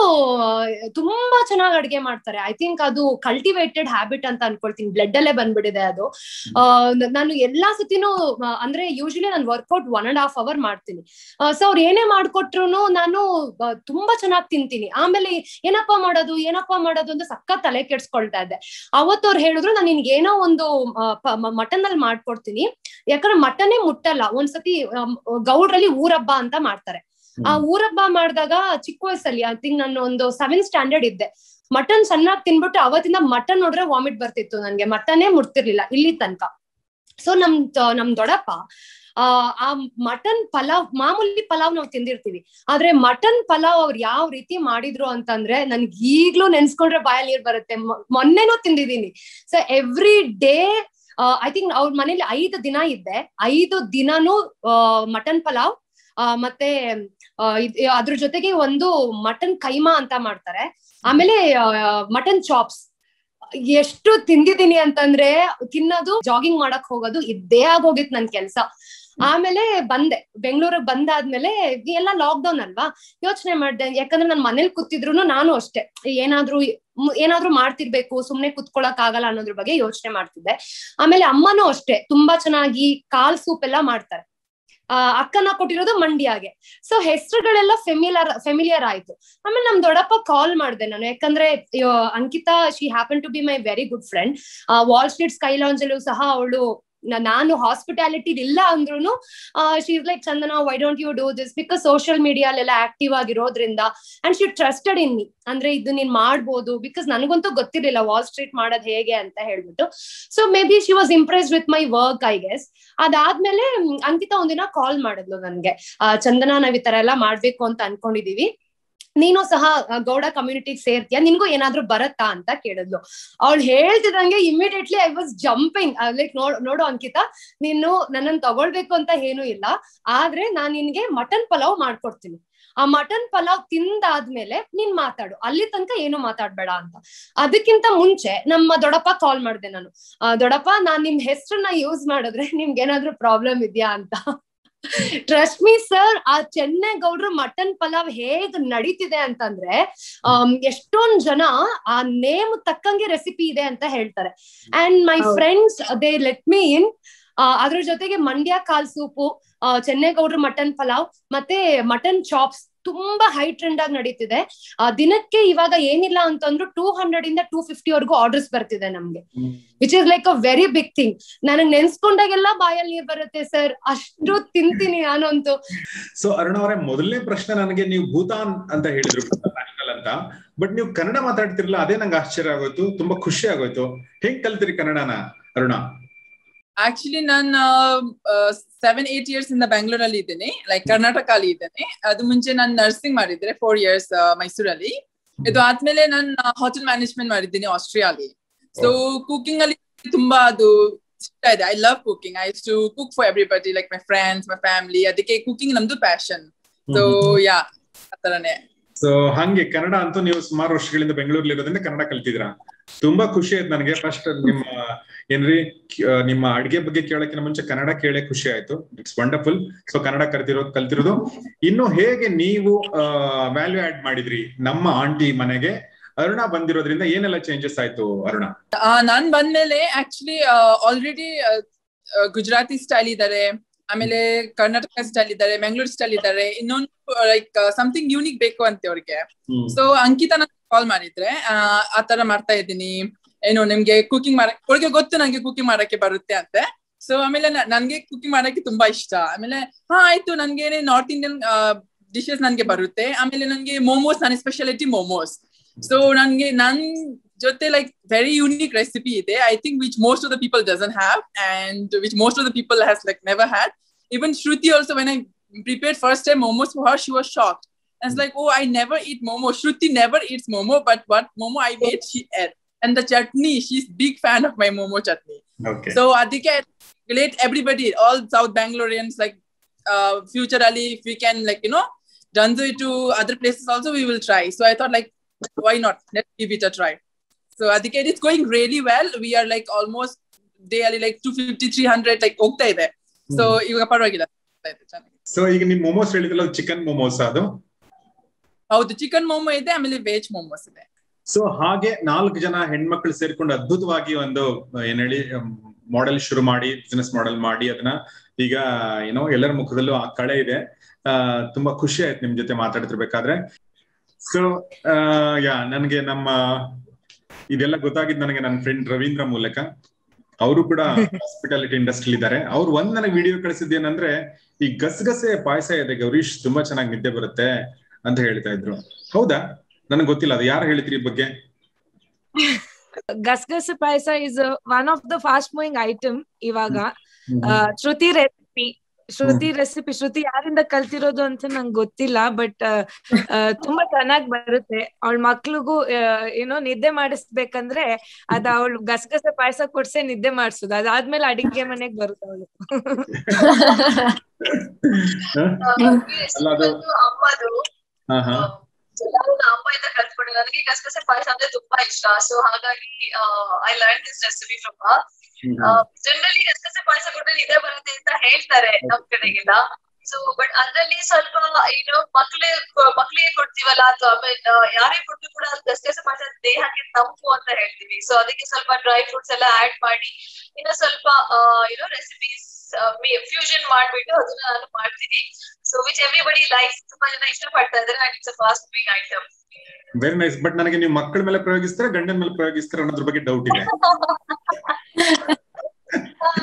ತುಂಬಾ ಚೆನ್ನಾಗಿ ಅಡ್ಗೆ ಮಾಡ್ತಾರೆ ಐ ಥಿಂಕ್ ಅದು ಕಲ್ಟಿವೇಟೆಡ್ ಹ್ಯಾಬಿಟ್ ಅಂತ ಅನ್ಕೊಳ್ತೀನಿ ಬ್ಲಡ್ ಅಲ್ಲೇ ಬಂದ್ಬಿಟ್ಟಿದೆ ಅದು ಆ, ನ- ನಾನು ಎಲ್ಲಾ ಸತಿನೂ ಆ, ಅಂದ್ರೆ ಯೂಶಲಿ ನಾನು workout one and half hour ಮಾಡ್ತೀನಿ ಸೊ ಅವ್ರು ಏನೇ ಮಾಡ್ಕೊಟ್ರು ನಾನು ಆ, ತುಂಬಾ ಚೆನ್ನಾಗಿ ತಿಂತೀನಿ ಆಮೇಲೆ ಏನಪ್ಪಾ ಮಾಡೋದು ಏನಪ್ಪಾ ಮಾಡೋದು ಅಂತ ಸಕ್ಕ ತಲೆ ಕೆಡ್ಸ್ಕೊಳ್ತಾ ಇದ್ದೆ ಅವತ್ತು ಅವ್ರು ಹೇಳಿದ್ರು ನಾನು ನಿನ್ಗೆ ಏನೋ ಒಂದು ಮಟನ್ ಅಲ್ಲಿ ಮಾಡ್ಕೊಡ್ತೀನಿ ಯಾಕಂದ್ರೆ ಮಟನೇ ಮುಟ್ಟಲ್ಲ ಒಂದ್ಸತಿ ಆಮ್, ಗೌಡ್ರಲ್ಲಿ ಊರಬ್ಬ ಅಂತ ಮಾಡ್ತಾರೆ ಆ ಊರಬ್ಬ ಮಾಡಿದಾಗ ಚಿಕ್ಕ ವಯಸ್ಸಲ್ಲಿ ಐ ಥಿಂಕ್ ನಾನು ಒಂದು ಸೆವೆಂತ್ ಸ್ಟ್ಯಾಂಡರ್ಡ್ ಇದ್ದೆ ಮಟನ್ ಚೆನ್ನಾಗಿ ತಿನ್ಬಿಟ್ಟು ಅವತ್ತಿಂದ ಮಟನ್ ನೋಡ್ರೆ ವಾಮಿಟ್ ಬರ್ತಿತ್ತು ನನ್ಗೆ ಮಟನೇ ಮುಟ್ತಿರ್ಲಿಲ್ಲ ಇಲ್ಲಿ ತನಕ ಸೊ ನಮ್ ತ- ನಮ್ ದೊಡ್ಡಪ್ಪ ಆ ಆ ಮಟನ್ ಪಲಾವ್ ಮಾಮೂಲಿ ಪಲಾವ್ ನಾವು ತಿಂದಿರ್ತೀವಿ ಆದ್ರೆ ಮಟನ್ ಪಲಾವ್ ಅವ್ರು ಯಾವ ರೀತಿ ಮಾಡಿದ್ರು ಅಂತಂದ್ರೆ ನನ್ಗೆ ಈಗ್ಲೂ ನೆನ್ಸ್ಕೊಂಡ್ರೆ ಬಾಯಲ್ಲಿ ನೀರ್ ಬರುತ್ತೆ ಮೊ- ಮೊನ್ನೆನೂ ತಿಂದಿದೀನಿ so every day I think ಅವ್ರ ಮನೇಲಿ ಐದು ದಿನ ಇದ್ದೆ ಐದು ದಿನಾನು ಮಟನ್ ಪಲಾವ್ ಆ, ಮತ್ತೆ ಆ, ಇದ್- ಅದ್ರ ಜೊತೆಗೆ ಒಂದು ಮಟನ್ ಕೈಮಾ ಅಂತ ಮಾಡ್ತಾರೆ ಆಮೇಲೆ ಮಟನ್ ಚಾಪ್ಸ್ ಎಷ್ಟು ತಿಂದಿದೀನಿ ಅಂತಂದ್ರೆ ತಿನ್ನೋದು ಜಾಗಿಂಗ್ ಮಾಡಕ್ ಹೋಗೋದು ಇದ್ದೇ ಆಗೋಗಿತ್ ನನ್ ಕೆಲ್ಸ ಆಮೇಲೆ ಬಂದೆ ಬೆಂಗಳೂರಿಗೆ ಬಂದಾದ್ಮೇಲೆ ಎಲ್ಲ ಲಾಕ್ ಡೌನ್ ಅಲ್ವಾ ಯೋಚನೆ ಮಾಡ್ದೆ ಯಾಕಂದ್ರೆ ನನ್ ಮನೇಲಿ ಕೂತಿದ್ರು ನಾನು ಅಷ್ಟೇ ಏನಾದ್ರೂ ಮ್- ಏನಾದ್ರೂ ಮಾಡ್ತಿರ್ಬೇಕು ಸುಮ್ನೆ ಕುತ್ಕೊಳಕ್ ಆಗಲ್ಲ ಅನ್ನೋದ್ರ ಬಗ್ಗೆ ಯೋಚನೆ ಮಾಡ್ತಿದ್ದೆ ಆಮೇಲೆ ಅಮ್ಮನೂ ಅಷ್ಟೇ ತುಂಬಾ ಚೆನ್ನಾಗಿ ಕಾಲ್ ಸೂಪ್ ಎಲ್ಲ ಮಾಡ್ತಾರೆ ಆ ಅಕ್ಕನ ಕೊಟ್ಟಿರೋದು ಮಂಡ್ಯಾಗೆ ಸೊ ಹೆಸರುಗಳೆಲ್ಲ ಫೆಮಿಲಿಯರ್ ಫೆಮಿಲಿಯರ್ ಆಯ್ತು ಆಮೇಲೆ ನಮ್ ದೊಡ್ಡಪ್ಪ ಕಾಲ್ ಮಾಡ್ದೆ ನಾನು ಯಾಕಂದ್ರೆ ಅಯ್ಯೋ, Ankita she happen to be my very good friend Wall Street Sky Lounge ಅಲ್ಲೂ ಸಹ ಅವಳು ನಾನು ಹಾಸ್ಪಿಟಾಲಿಟಿ ಇಲ್ಲ ಅಂದ್ರೂ she is like Chandana why don't you do this because social ಮೀಡಿಯಾಲೆಲ್ಲ ಆಕ್ಟಿವ್ ಆಗಿರೋದ್ರಿಂದ and she trusted in me ಅಂದ್ರೆ ಇದು ನೀನ್ ಮಾಡ್ಬೋದು ಬಿಕಾಸ್ ನನಗಂತೂ ಗೊತ್ತಿರಲಿಲ್ಲ ವಾಲ್ ಸ್ಟ್ರೀಟ್ ಮಾಡೋದ್ ಹೇಗೆ ಅಂತ ಹೇಳ್ಬಿಟ್ಟು so maybe she was impressed with my work I guess ಅದಾದ್ಮೇಲೆ ಅಂಕಿತಾ ಒಂದಿನ ಕಾಲ್ ಮಾಡಿದ್ಲು ನನ್ಗೆ ಚಂದನ ನಾವ್ ಈ ತರ ಎಲ್ಲ ಮಾಡ್ಬೇಕು ಅಂತ ಅನ್ಕೊಂಡಿದೀವಿ ನೀನು ಸಹ ಗೌಡ ಕಮ್ಯುನಿಟಿಗೆ ಸೇರ್ತೀಯ ನಿನ್ಗೂ ಏನಾದ್ರೂ ಬರತ್ತಾ ಅಂತ ಕೇಳಿದ್ಲು ಅವಳು ಹೇಳ್ತಿದಂಗೆ immediately I was jumping like ನೋಡ್ ನೋಡು ಅಂಕಿತಾ ನೀನು ನನ್ನನ್ ತಗೊಳ್ಬೇಕು ಅಂತ ಏನೂ ಇಲ್ಲ ಆದ್ರೆ ನಾನ್ ನಿನ್ಗೆ ಮಟನ್ ಪಲಾವ್ ಮಾಡ್ಕೊಡ್ತೀನಿ ಆ ಮಟನ್ ಪಲಾವ್ ತಿಂದಾದ್ಮೇಲೆ ನೀನ್ ಮಾತಾಡು ಅಲ್ಲಿ ತನಕ ಏನು ಮಾತಾಡ್ಬೇಡ ಅಂತ ಅದಕ್ಕಿಂತ ಮುಂಚೆ ನಮ್ಮ ದೊಡ್ಡಪ್ಪ ಕಾಲ್ ಮಾಡ್ದೆ ನಾನು ದೊಡ್ಡಪ್ಪ ನಾನ್ ನಿಮ್ ಹೆಸರನ್ನ ಯೂಸ್ ಮಾಡಿದ್ರೆ ನಿಮ್ಗೆ ಏನಾದ್ರೂ ಪ್ರಾಬ್ಲಮ್ ಇದೆಯಾ ಅಂತ ಟ್ರಸ್ಟ್ ಮೀ ಸರ್ ಆ ಚೆನ್ನೇಗೌಡ್ರ ಮಟನ್ ಪಲಾವ್ ಹೇಗ್ ನಡೀತಿದೆ ಅಂತಂದ್ರೆ ಎಷ್ಟೊಂದ್ ಜನ ಆ ನೇಮ್ ತಕ್ಕಂಗೆ ರೆಸಿಪಿ ಇದೆ ಅಂತ ಹೇಳ್ತಾರೆ and my friends they let me in ಅದ್ರ ಜೊತೆಗೆ ಮಂಡ್ಯ ಕಾಲ್ ಸೂಪು ಚೆನ್ನೇಗೌಡ್ರ ಮಟನ್ ಪಲಾವ್ ಮತ್ತೆ ಮಟನ್ ಚಾಪ್ಸ್ ತುಂಬಾ ಹೈ ಟ್ರೆಂಡ್ ಆಗಿ ನಡೀತಿದೆ ದಿನಕ್ಕೆ ಇವಾಗ ಏನಿಲ್ಲ ಅಂತಂದ್ರು ಟೂ ಹಂಡ್ರೆಡ್ ಇಂದ ಟೂ ಫಿಫ್ಟಿ ವರ್ಗೂ ಆರ್ಡರ್ಸ್ ಬರ್ತಿದೆ ನಮ್ಗೆ which is like a very big thing ನನಗ್ ನೆನ್ಸ್ಕೊಂಡಾಗೆಲ್ಲ ಬಾಯಲ್ಲಿ ನೀರ್ ಬರುತ್ತೆ ಸರ್ ಅಷ್ಟು ತಿಂತೀನಿ ನಾನು ಅಂತೂ ಸೊ ಅರುಣ ಅವರೇ ಮೊದಲನೇ ಪ್ರಶ್ನೆ ನನಗೆ ನೀವು ಭೂತಾನ್ ಅಂತ ಹೇಳಿದ್ರು ಅಂತ ಬಟ್ ನೀವು ಕನ್ನಡ ಮಾತಾಡ್ತಿರಲ್ಲ ಅದೇ ನಂಗೆ ಆಶ್ಚರ್ಯ ಆಗೋಯ್ತು ತುಂಬಾ ಖುಷಿ ಆಗೋಯ್ತು ಹೆಂಗ್ ಕಲ್ತಿರಿ ಕನ್ನಡನ ಅರುಣ ಆಕ್ಚುಲಿ ನಾನು ಸೆವೆನ್ ಏಟ್ ಇಯರ್ಸ್ ಇಂದ ಬೆಂಗಳೂರಲ್ಲಿ ಇದ್ದೇನೆ ಲೈಕ್ ಕರ್ನಾಟಕ ಅಲ್ಲಿ ಇದ್ದೇನೆ ಅದು ಮುಂಚೆ ನಾನು ನರ್ಸಿಂಗ್ ಮಾಡಿದ್ರೆ ಫೋರ್ ಇಯರ್ಸ್ ಮೈಸೂರಲ್ಲಿ ಇದು ಆದ್ಮೇಲೆ ನಾನು ಹೋಟೆಲ್ ಮ್ಯಾನೇಜ್ಮೆಂಟ್ ಮಾಡಿದ್ದೀನಿ ಆಸ್ಟ್ರಿಯಾಲಿ ಸೊ ಕುಕಿಂಗ್ ಅಲ್ಲಿ ತುಂಬಾ ಅದು ಇಷ್ಟ ಇದೆ I love cooking I to cook for everybody like my friends my family ಅದಕ್ಕೆ ಕುಕಿಂಗ್ ನಮ್ದು ಪ್ಯಾಷನ್ ಸೊ ಯಾ ಆತರನೇ ಸೊ ಹಂಗೆ ಕನ್ನಡ ಅಂತೂ ನೀವು ಸುಮಾರು ವರ್ಷಗಳಿಂದ ಬೆಂಗಳೂರಲ್ಲಿ ಇರೋದ್ರಿಂದ ಕನ್ನಡ ಕಲ್ತಿದ್ರಾ ತುಂಬಾ ಖುಷಿ ಆಯ್ತು ನನಗೆ ಫಸ್ಟ್ ನಿಮ್ಮ ಏನ್ರಿ ನಿಮ್ಮ ಅಡ್ಗೆ ಬಗ್ಗೆ ಕೇಳಕ್ಕಿಂತ ಮುಂಚೆ ಕನ್ನಡ ಕೇಳೇ ಖುಷಿ ಆಯ್ತು ಇಟ್ಸ್ ವಂಡರ್ಫುಲ್ ಸೊ ಕನ್ನಡ ಕಲ್ತಿರೋದು ಕಲ್ತಿರೋದು ಇನ್ನು ಹೇಗೆ ನೀವು ವ್ಯಾಲ್ಯೂ ಆಡ್ ಮಾಡಿದ್ರಿ ನಮ್ಮ ಆಂಟಿ ಮನೆಗೆ ಅರುಣ ಬಂದಿರೋದ್ರಿಂದ ಏನೆಲ್ಲ ಚೇಂಜಸ್ ಆಯ್ತು ಅರುಣ ನಾನ್ ಬಂದ್ಮೇಲೆ ಆಕ್ಚುಲಿ ಆಲ್ರೆಡಿ ಗುಜರಾತಿ ಸ್ಟೈಲ್ ಇದ್ದಾರೆ ಆಮೇಲೆ ಕರ್ನಾಟಕ ಸ್ಟೈಲ್ ಇದ್ದಾರೆ ಬೆಂಗಳೂರು ಸ್ಟೈಲ್ ಇದ್ದಾರೆ ಇನ್ನೊಂದು ಲೈಕ್ ಸಮಥಿಂಗ್ ಯೂನಿಕ್ ಬೇಕು ಅಂತ ಅವ್ರಿಗೆ ಸೊ ಅಂಕಿತಾ ನನ್ ಕಾಲ್ ಮಾಡಿದ್ರೆ ಆ ತರ ಮಾಡ್ತಾ ಇದ್ದೀನಿ ಏನು ನಿಮ್ಗೆ ಕುಕಿಂಗ್ ಮಾಡಕ್ ಅವ್ರಿಗೆ ಗೊತ್ತು ನಂಗೆ ಕುಕಿಂಗ್ ಮಾಡಕ್ಕೆ ಬರುತ್ತೆ ಅಂತೆ ಸೊ ಆಮೇಲೆ ನನ್ಗೆ ಕುಕಿಂಗ್ ಮಾಡಕ್ಕೆ ತುಂಬಾ ಇಷ್ಟ ಆಮೇಲೆ ಹಾ ಆಯ್ತು ನನ್ಗೆ ನಾರ್ತ್ ಇಂಡಿಯನ್ ಡಿಶಸ್ ನನ್ಗೆ ಬರುತ್ತೆ ಆಮೇಲೆ ನನ್ಗೆ ಮೋಮೋಸ್ ನನ್ನ ಸ್ಪೆಷಾಲಿಟಿ ಮೋಮೋಸ್ ಸೊ ನನ್ಗೆ ನನ್ ಜೊತೆ ಲೈಕ್ ವೆರಿ ಯೂನಿಕ್ ರೆಸಿಪಿ ಇದೆ I think which most of the people doesn't have and which most of the people has like never had even Shruti also, when I prepared first time momos for her, she was shocked. And it's like, oh, I never eat momo. Shruti never eats momo, but what momo I made, she ate. And the chutney, she's big fan of my momo chutney. Okay. So Adhika, relate everybody, all South Bangaloreans, like uh, futurally, if we can, like, you know, done it to other places also, we will try. So I thought, like, why not? Let's give it a try. So Adhika, it's going really well. We are like almost daily, like 250, 300, like, ಹೋಗ್ತಾ ಇದೆ so ಇವಾಗ ಪರವಾಗಿಲ್ಲ so ಈಗ ನಿಮ್ ಮೊಮೋಸ್ ಹೇಳಿದ್ರಲ್ಲ chicken momos ಅದು ಹೌದು chicken momo ಇದೆ ಆಮೇಲೆ ವೆಜ್ ಮೊಮೋಸ್ ಇದೆ ಸೊ ಹಾಗೆ ನಾಲ್ಕು ಜನ ಹೆಣ್ಮಕ್ಳು ಸೇರ್ಕೊಂಡು ಅದ್ಭುತವಾಗಿ ಒಂದು ಏನ್ ಹೇಳಿ ಮಾಡೆಲ್ ಶುರು ಮಾಡಿ ಬಿಸಿನೆಸ್ ಮಾಡೆಲ್ ಮಾಡಿ ಅದನ್ನ ಈಗ ಏನೋ ಎಲ್ಲರ ಮುಖದಲ್ಲೂ ಆ ಕಳೆ ಇದೆ ತುಂಬಾ ಖುಷಿ ಆಯ್ತು ನಿಮ್ ಜೊತೆ ಮಾತಾಡ್ತಿರ್ಬೇಕಾದ್ರೆ ಸೊ ಯಾ ನನ್ಗೆ ನಮ್ಮ ಇದೆಲ್ಲ ಗೊತ್ತಾಗಿದ್ದು ನನಗೆ ನನ್ನ ಫ್ರೆಂಡ್ ರವೀಂದ್ರ ಮೂಲಕ ಅವರು ಕೂಡ ಹಾಸ್ಪಿಟಾಲಿಟಿ ಇಂಡಸ್ಟ್ರಿ ಇದ್ದಾರೆ ಅವ್ರು ಒಂದ್ ನನಗೆ ವಿಡಿಯೋ ಕಳಿಸಿದ್ದೇನಂದ್ರೆ ಈ ಗಸಗಸೆ ಪಾಯಸ ಇದೆ ಗೌರೀಶ್ ತುಂಬಾ ಚೆನ್ನಾಗಿ ನಿದ್ದೆ ಬರುತ್ತೆ ಅಂತ ಹೇಳ್ತಾ ಇದ್ರು ಹೌದಾ ನನಗೆ ಗೊತ್ತಿಲ್ಲ ಅದು ಯಾರು ಹೇಳಿದ್ರಿ ಈ ಬಗ್ಗೆ ಗಸಗಸೆ ಪಾಯಸ is one of the fast moving item ಇವಾಗ ಶ್ರುತಿ ರೆಸಿಪಿ ಶ್ರುತಿ ರೆಸಿಪಿ ಶ್ರುತಿ ಯಾರಿಂದ ಕಲ್ತಿರೋದು ಅಂತ ನಂಗೆ ಗೊತ್ತಿಲ್ಲ ಬಟ್ ತುಂಬಾ ಚೆನ್ನಾಗಿ ಬರುತ್ತೆ ಅವಳ ಮಕ್ಳಿಗೂ ಏನೋ ನಿದ್ದೆ ಮಾಡಿಸ್ಬೇಕಂದ್ರೆ ಅದ ಅವಳು ಗಸಗಸೆ ಪಾಯಸ ಕೊಡ್ಸೆ ನಿದ್ದೆ ಮಾಡ್ಸೋದು ಅದಾದ್ಮೇಲೆ ಅಡಿಗೆ ಮನೆಗ್ ಬರುತ್ತೆ ಅವಳು ಅಮ್ಮದು ಎಲ್ಲರೂ ಅಮ್ಮಯಿಂದ ಕಲ್ತ್ಕೊಂಡೆ ನನಗೆ ಗಸಗಸೆ ಪಾಯಸ ಅಂದ್ರೆ ತುಂಬಾ ಇಷ್ಟ ಸೊ ಹಾಗಾಗಿ I learn this recipe from generally ಗಸಗಸೆ ಪಾಯಸ ಕೊಟ್ಟರೆ ನಿದ್ದೆ ಬರುತ್ತೆ ಅಂತ ಹೇಳ್ತಾರೆ ನಮ್ ಕಡೆಗೆಲ್ಲ ಸೊ ಬಟ್ ಅದ್ರಲ್ಲಿ ಸ್ವಲ್ಪ ಏನು ಮಕ್ಳು ಮಕ್ಳಿಗೆ ಕೊಡ್ತೀವಲ್ಲ ಅಥವಾ ಆಮೇಲೆ ಯಾರೇ ಕೊಟ್ಟು ಕೂಡ ಗಸಗಸೆ ಪಾಯಸ ದೇಹಕ್ಕೆ ತಂಪು ಅಂತ ಹೇಳ್ತೀವಿ ಸೊ ಅದಕ್ಕೆ ಸ್ವಲ್ಪ ಡ್ರೈ ಫ್ರೂಟ್ಸ್ ಎಲ್ಲ ಆಡ್ ಮಾಡಿ ಇನ್ನು ಸ್ವಲ್ಪ ಏನೋ ರೆಸಿಪೀಸ್ ಫ್ಯೂಷನ್ ಮಾಡ್ಬಿಟ್ಟು ಅದನ್ನ ನಾನು ಮಾಡ್ತೀನಿ ಸೊ ವಿಚ್ ಎವ್ರಿಬಡಿ ಲೈಫ್ ತುಂಬಾ ಜನ ಇಷ್ಟ ಪಡ್ತಾ ಇದ್ದಾರೆ and it's fast moving item very nice but ನನಗೆ ನೀವು ಮಕ್ಕಳ ಮೇಲೆ ಪ್ರಯೋಗಿಸ್ತಾರೆ ಗಂಡನ ಮೇಲೆ ಪ್ರಯೋಗಿಸ್ತಾರೆ ಅನ್ನೋದ್ರ ಬಗ್ಗೆ ಡೌಟ್ ಇದೆ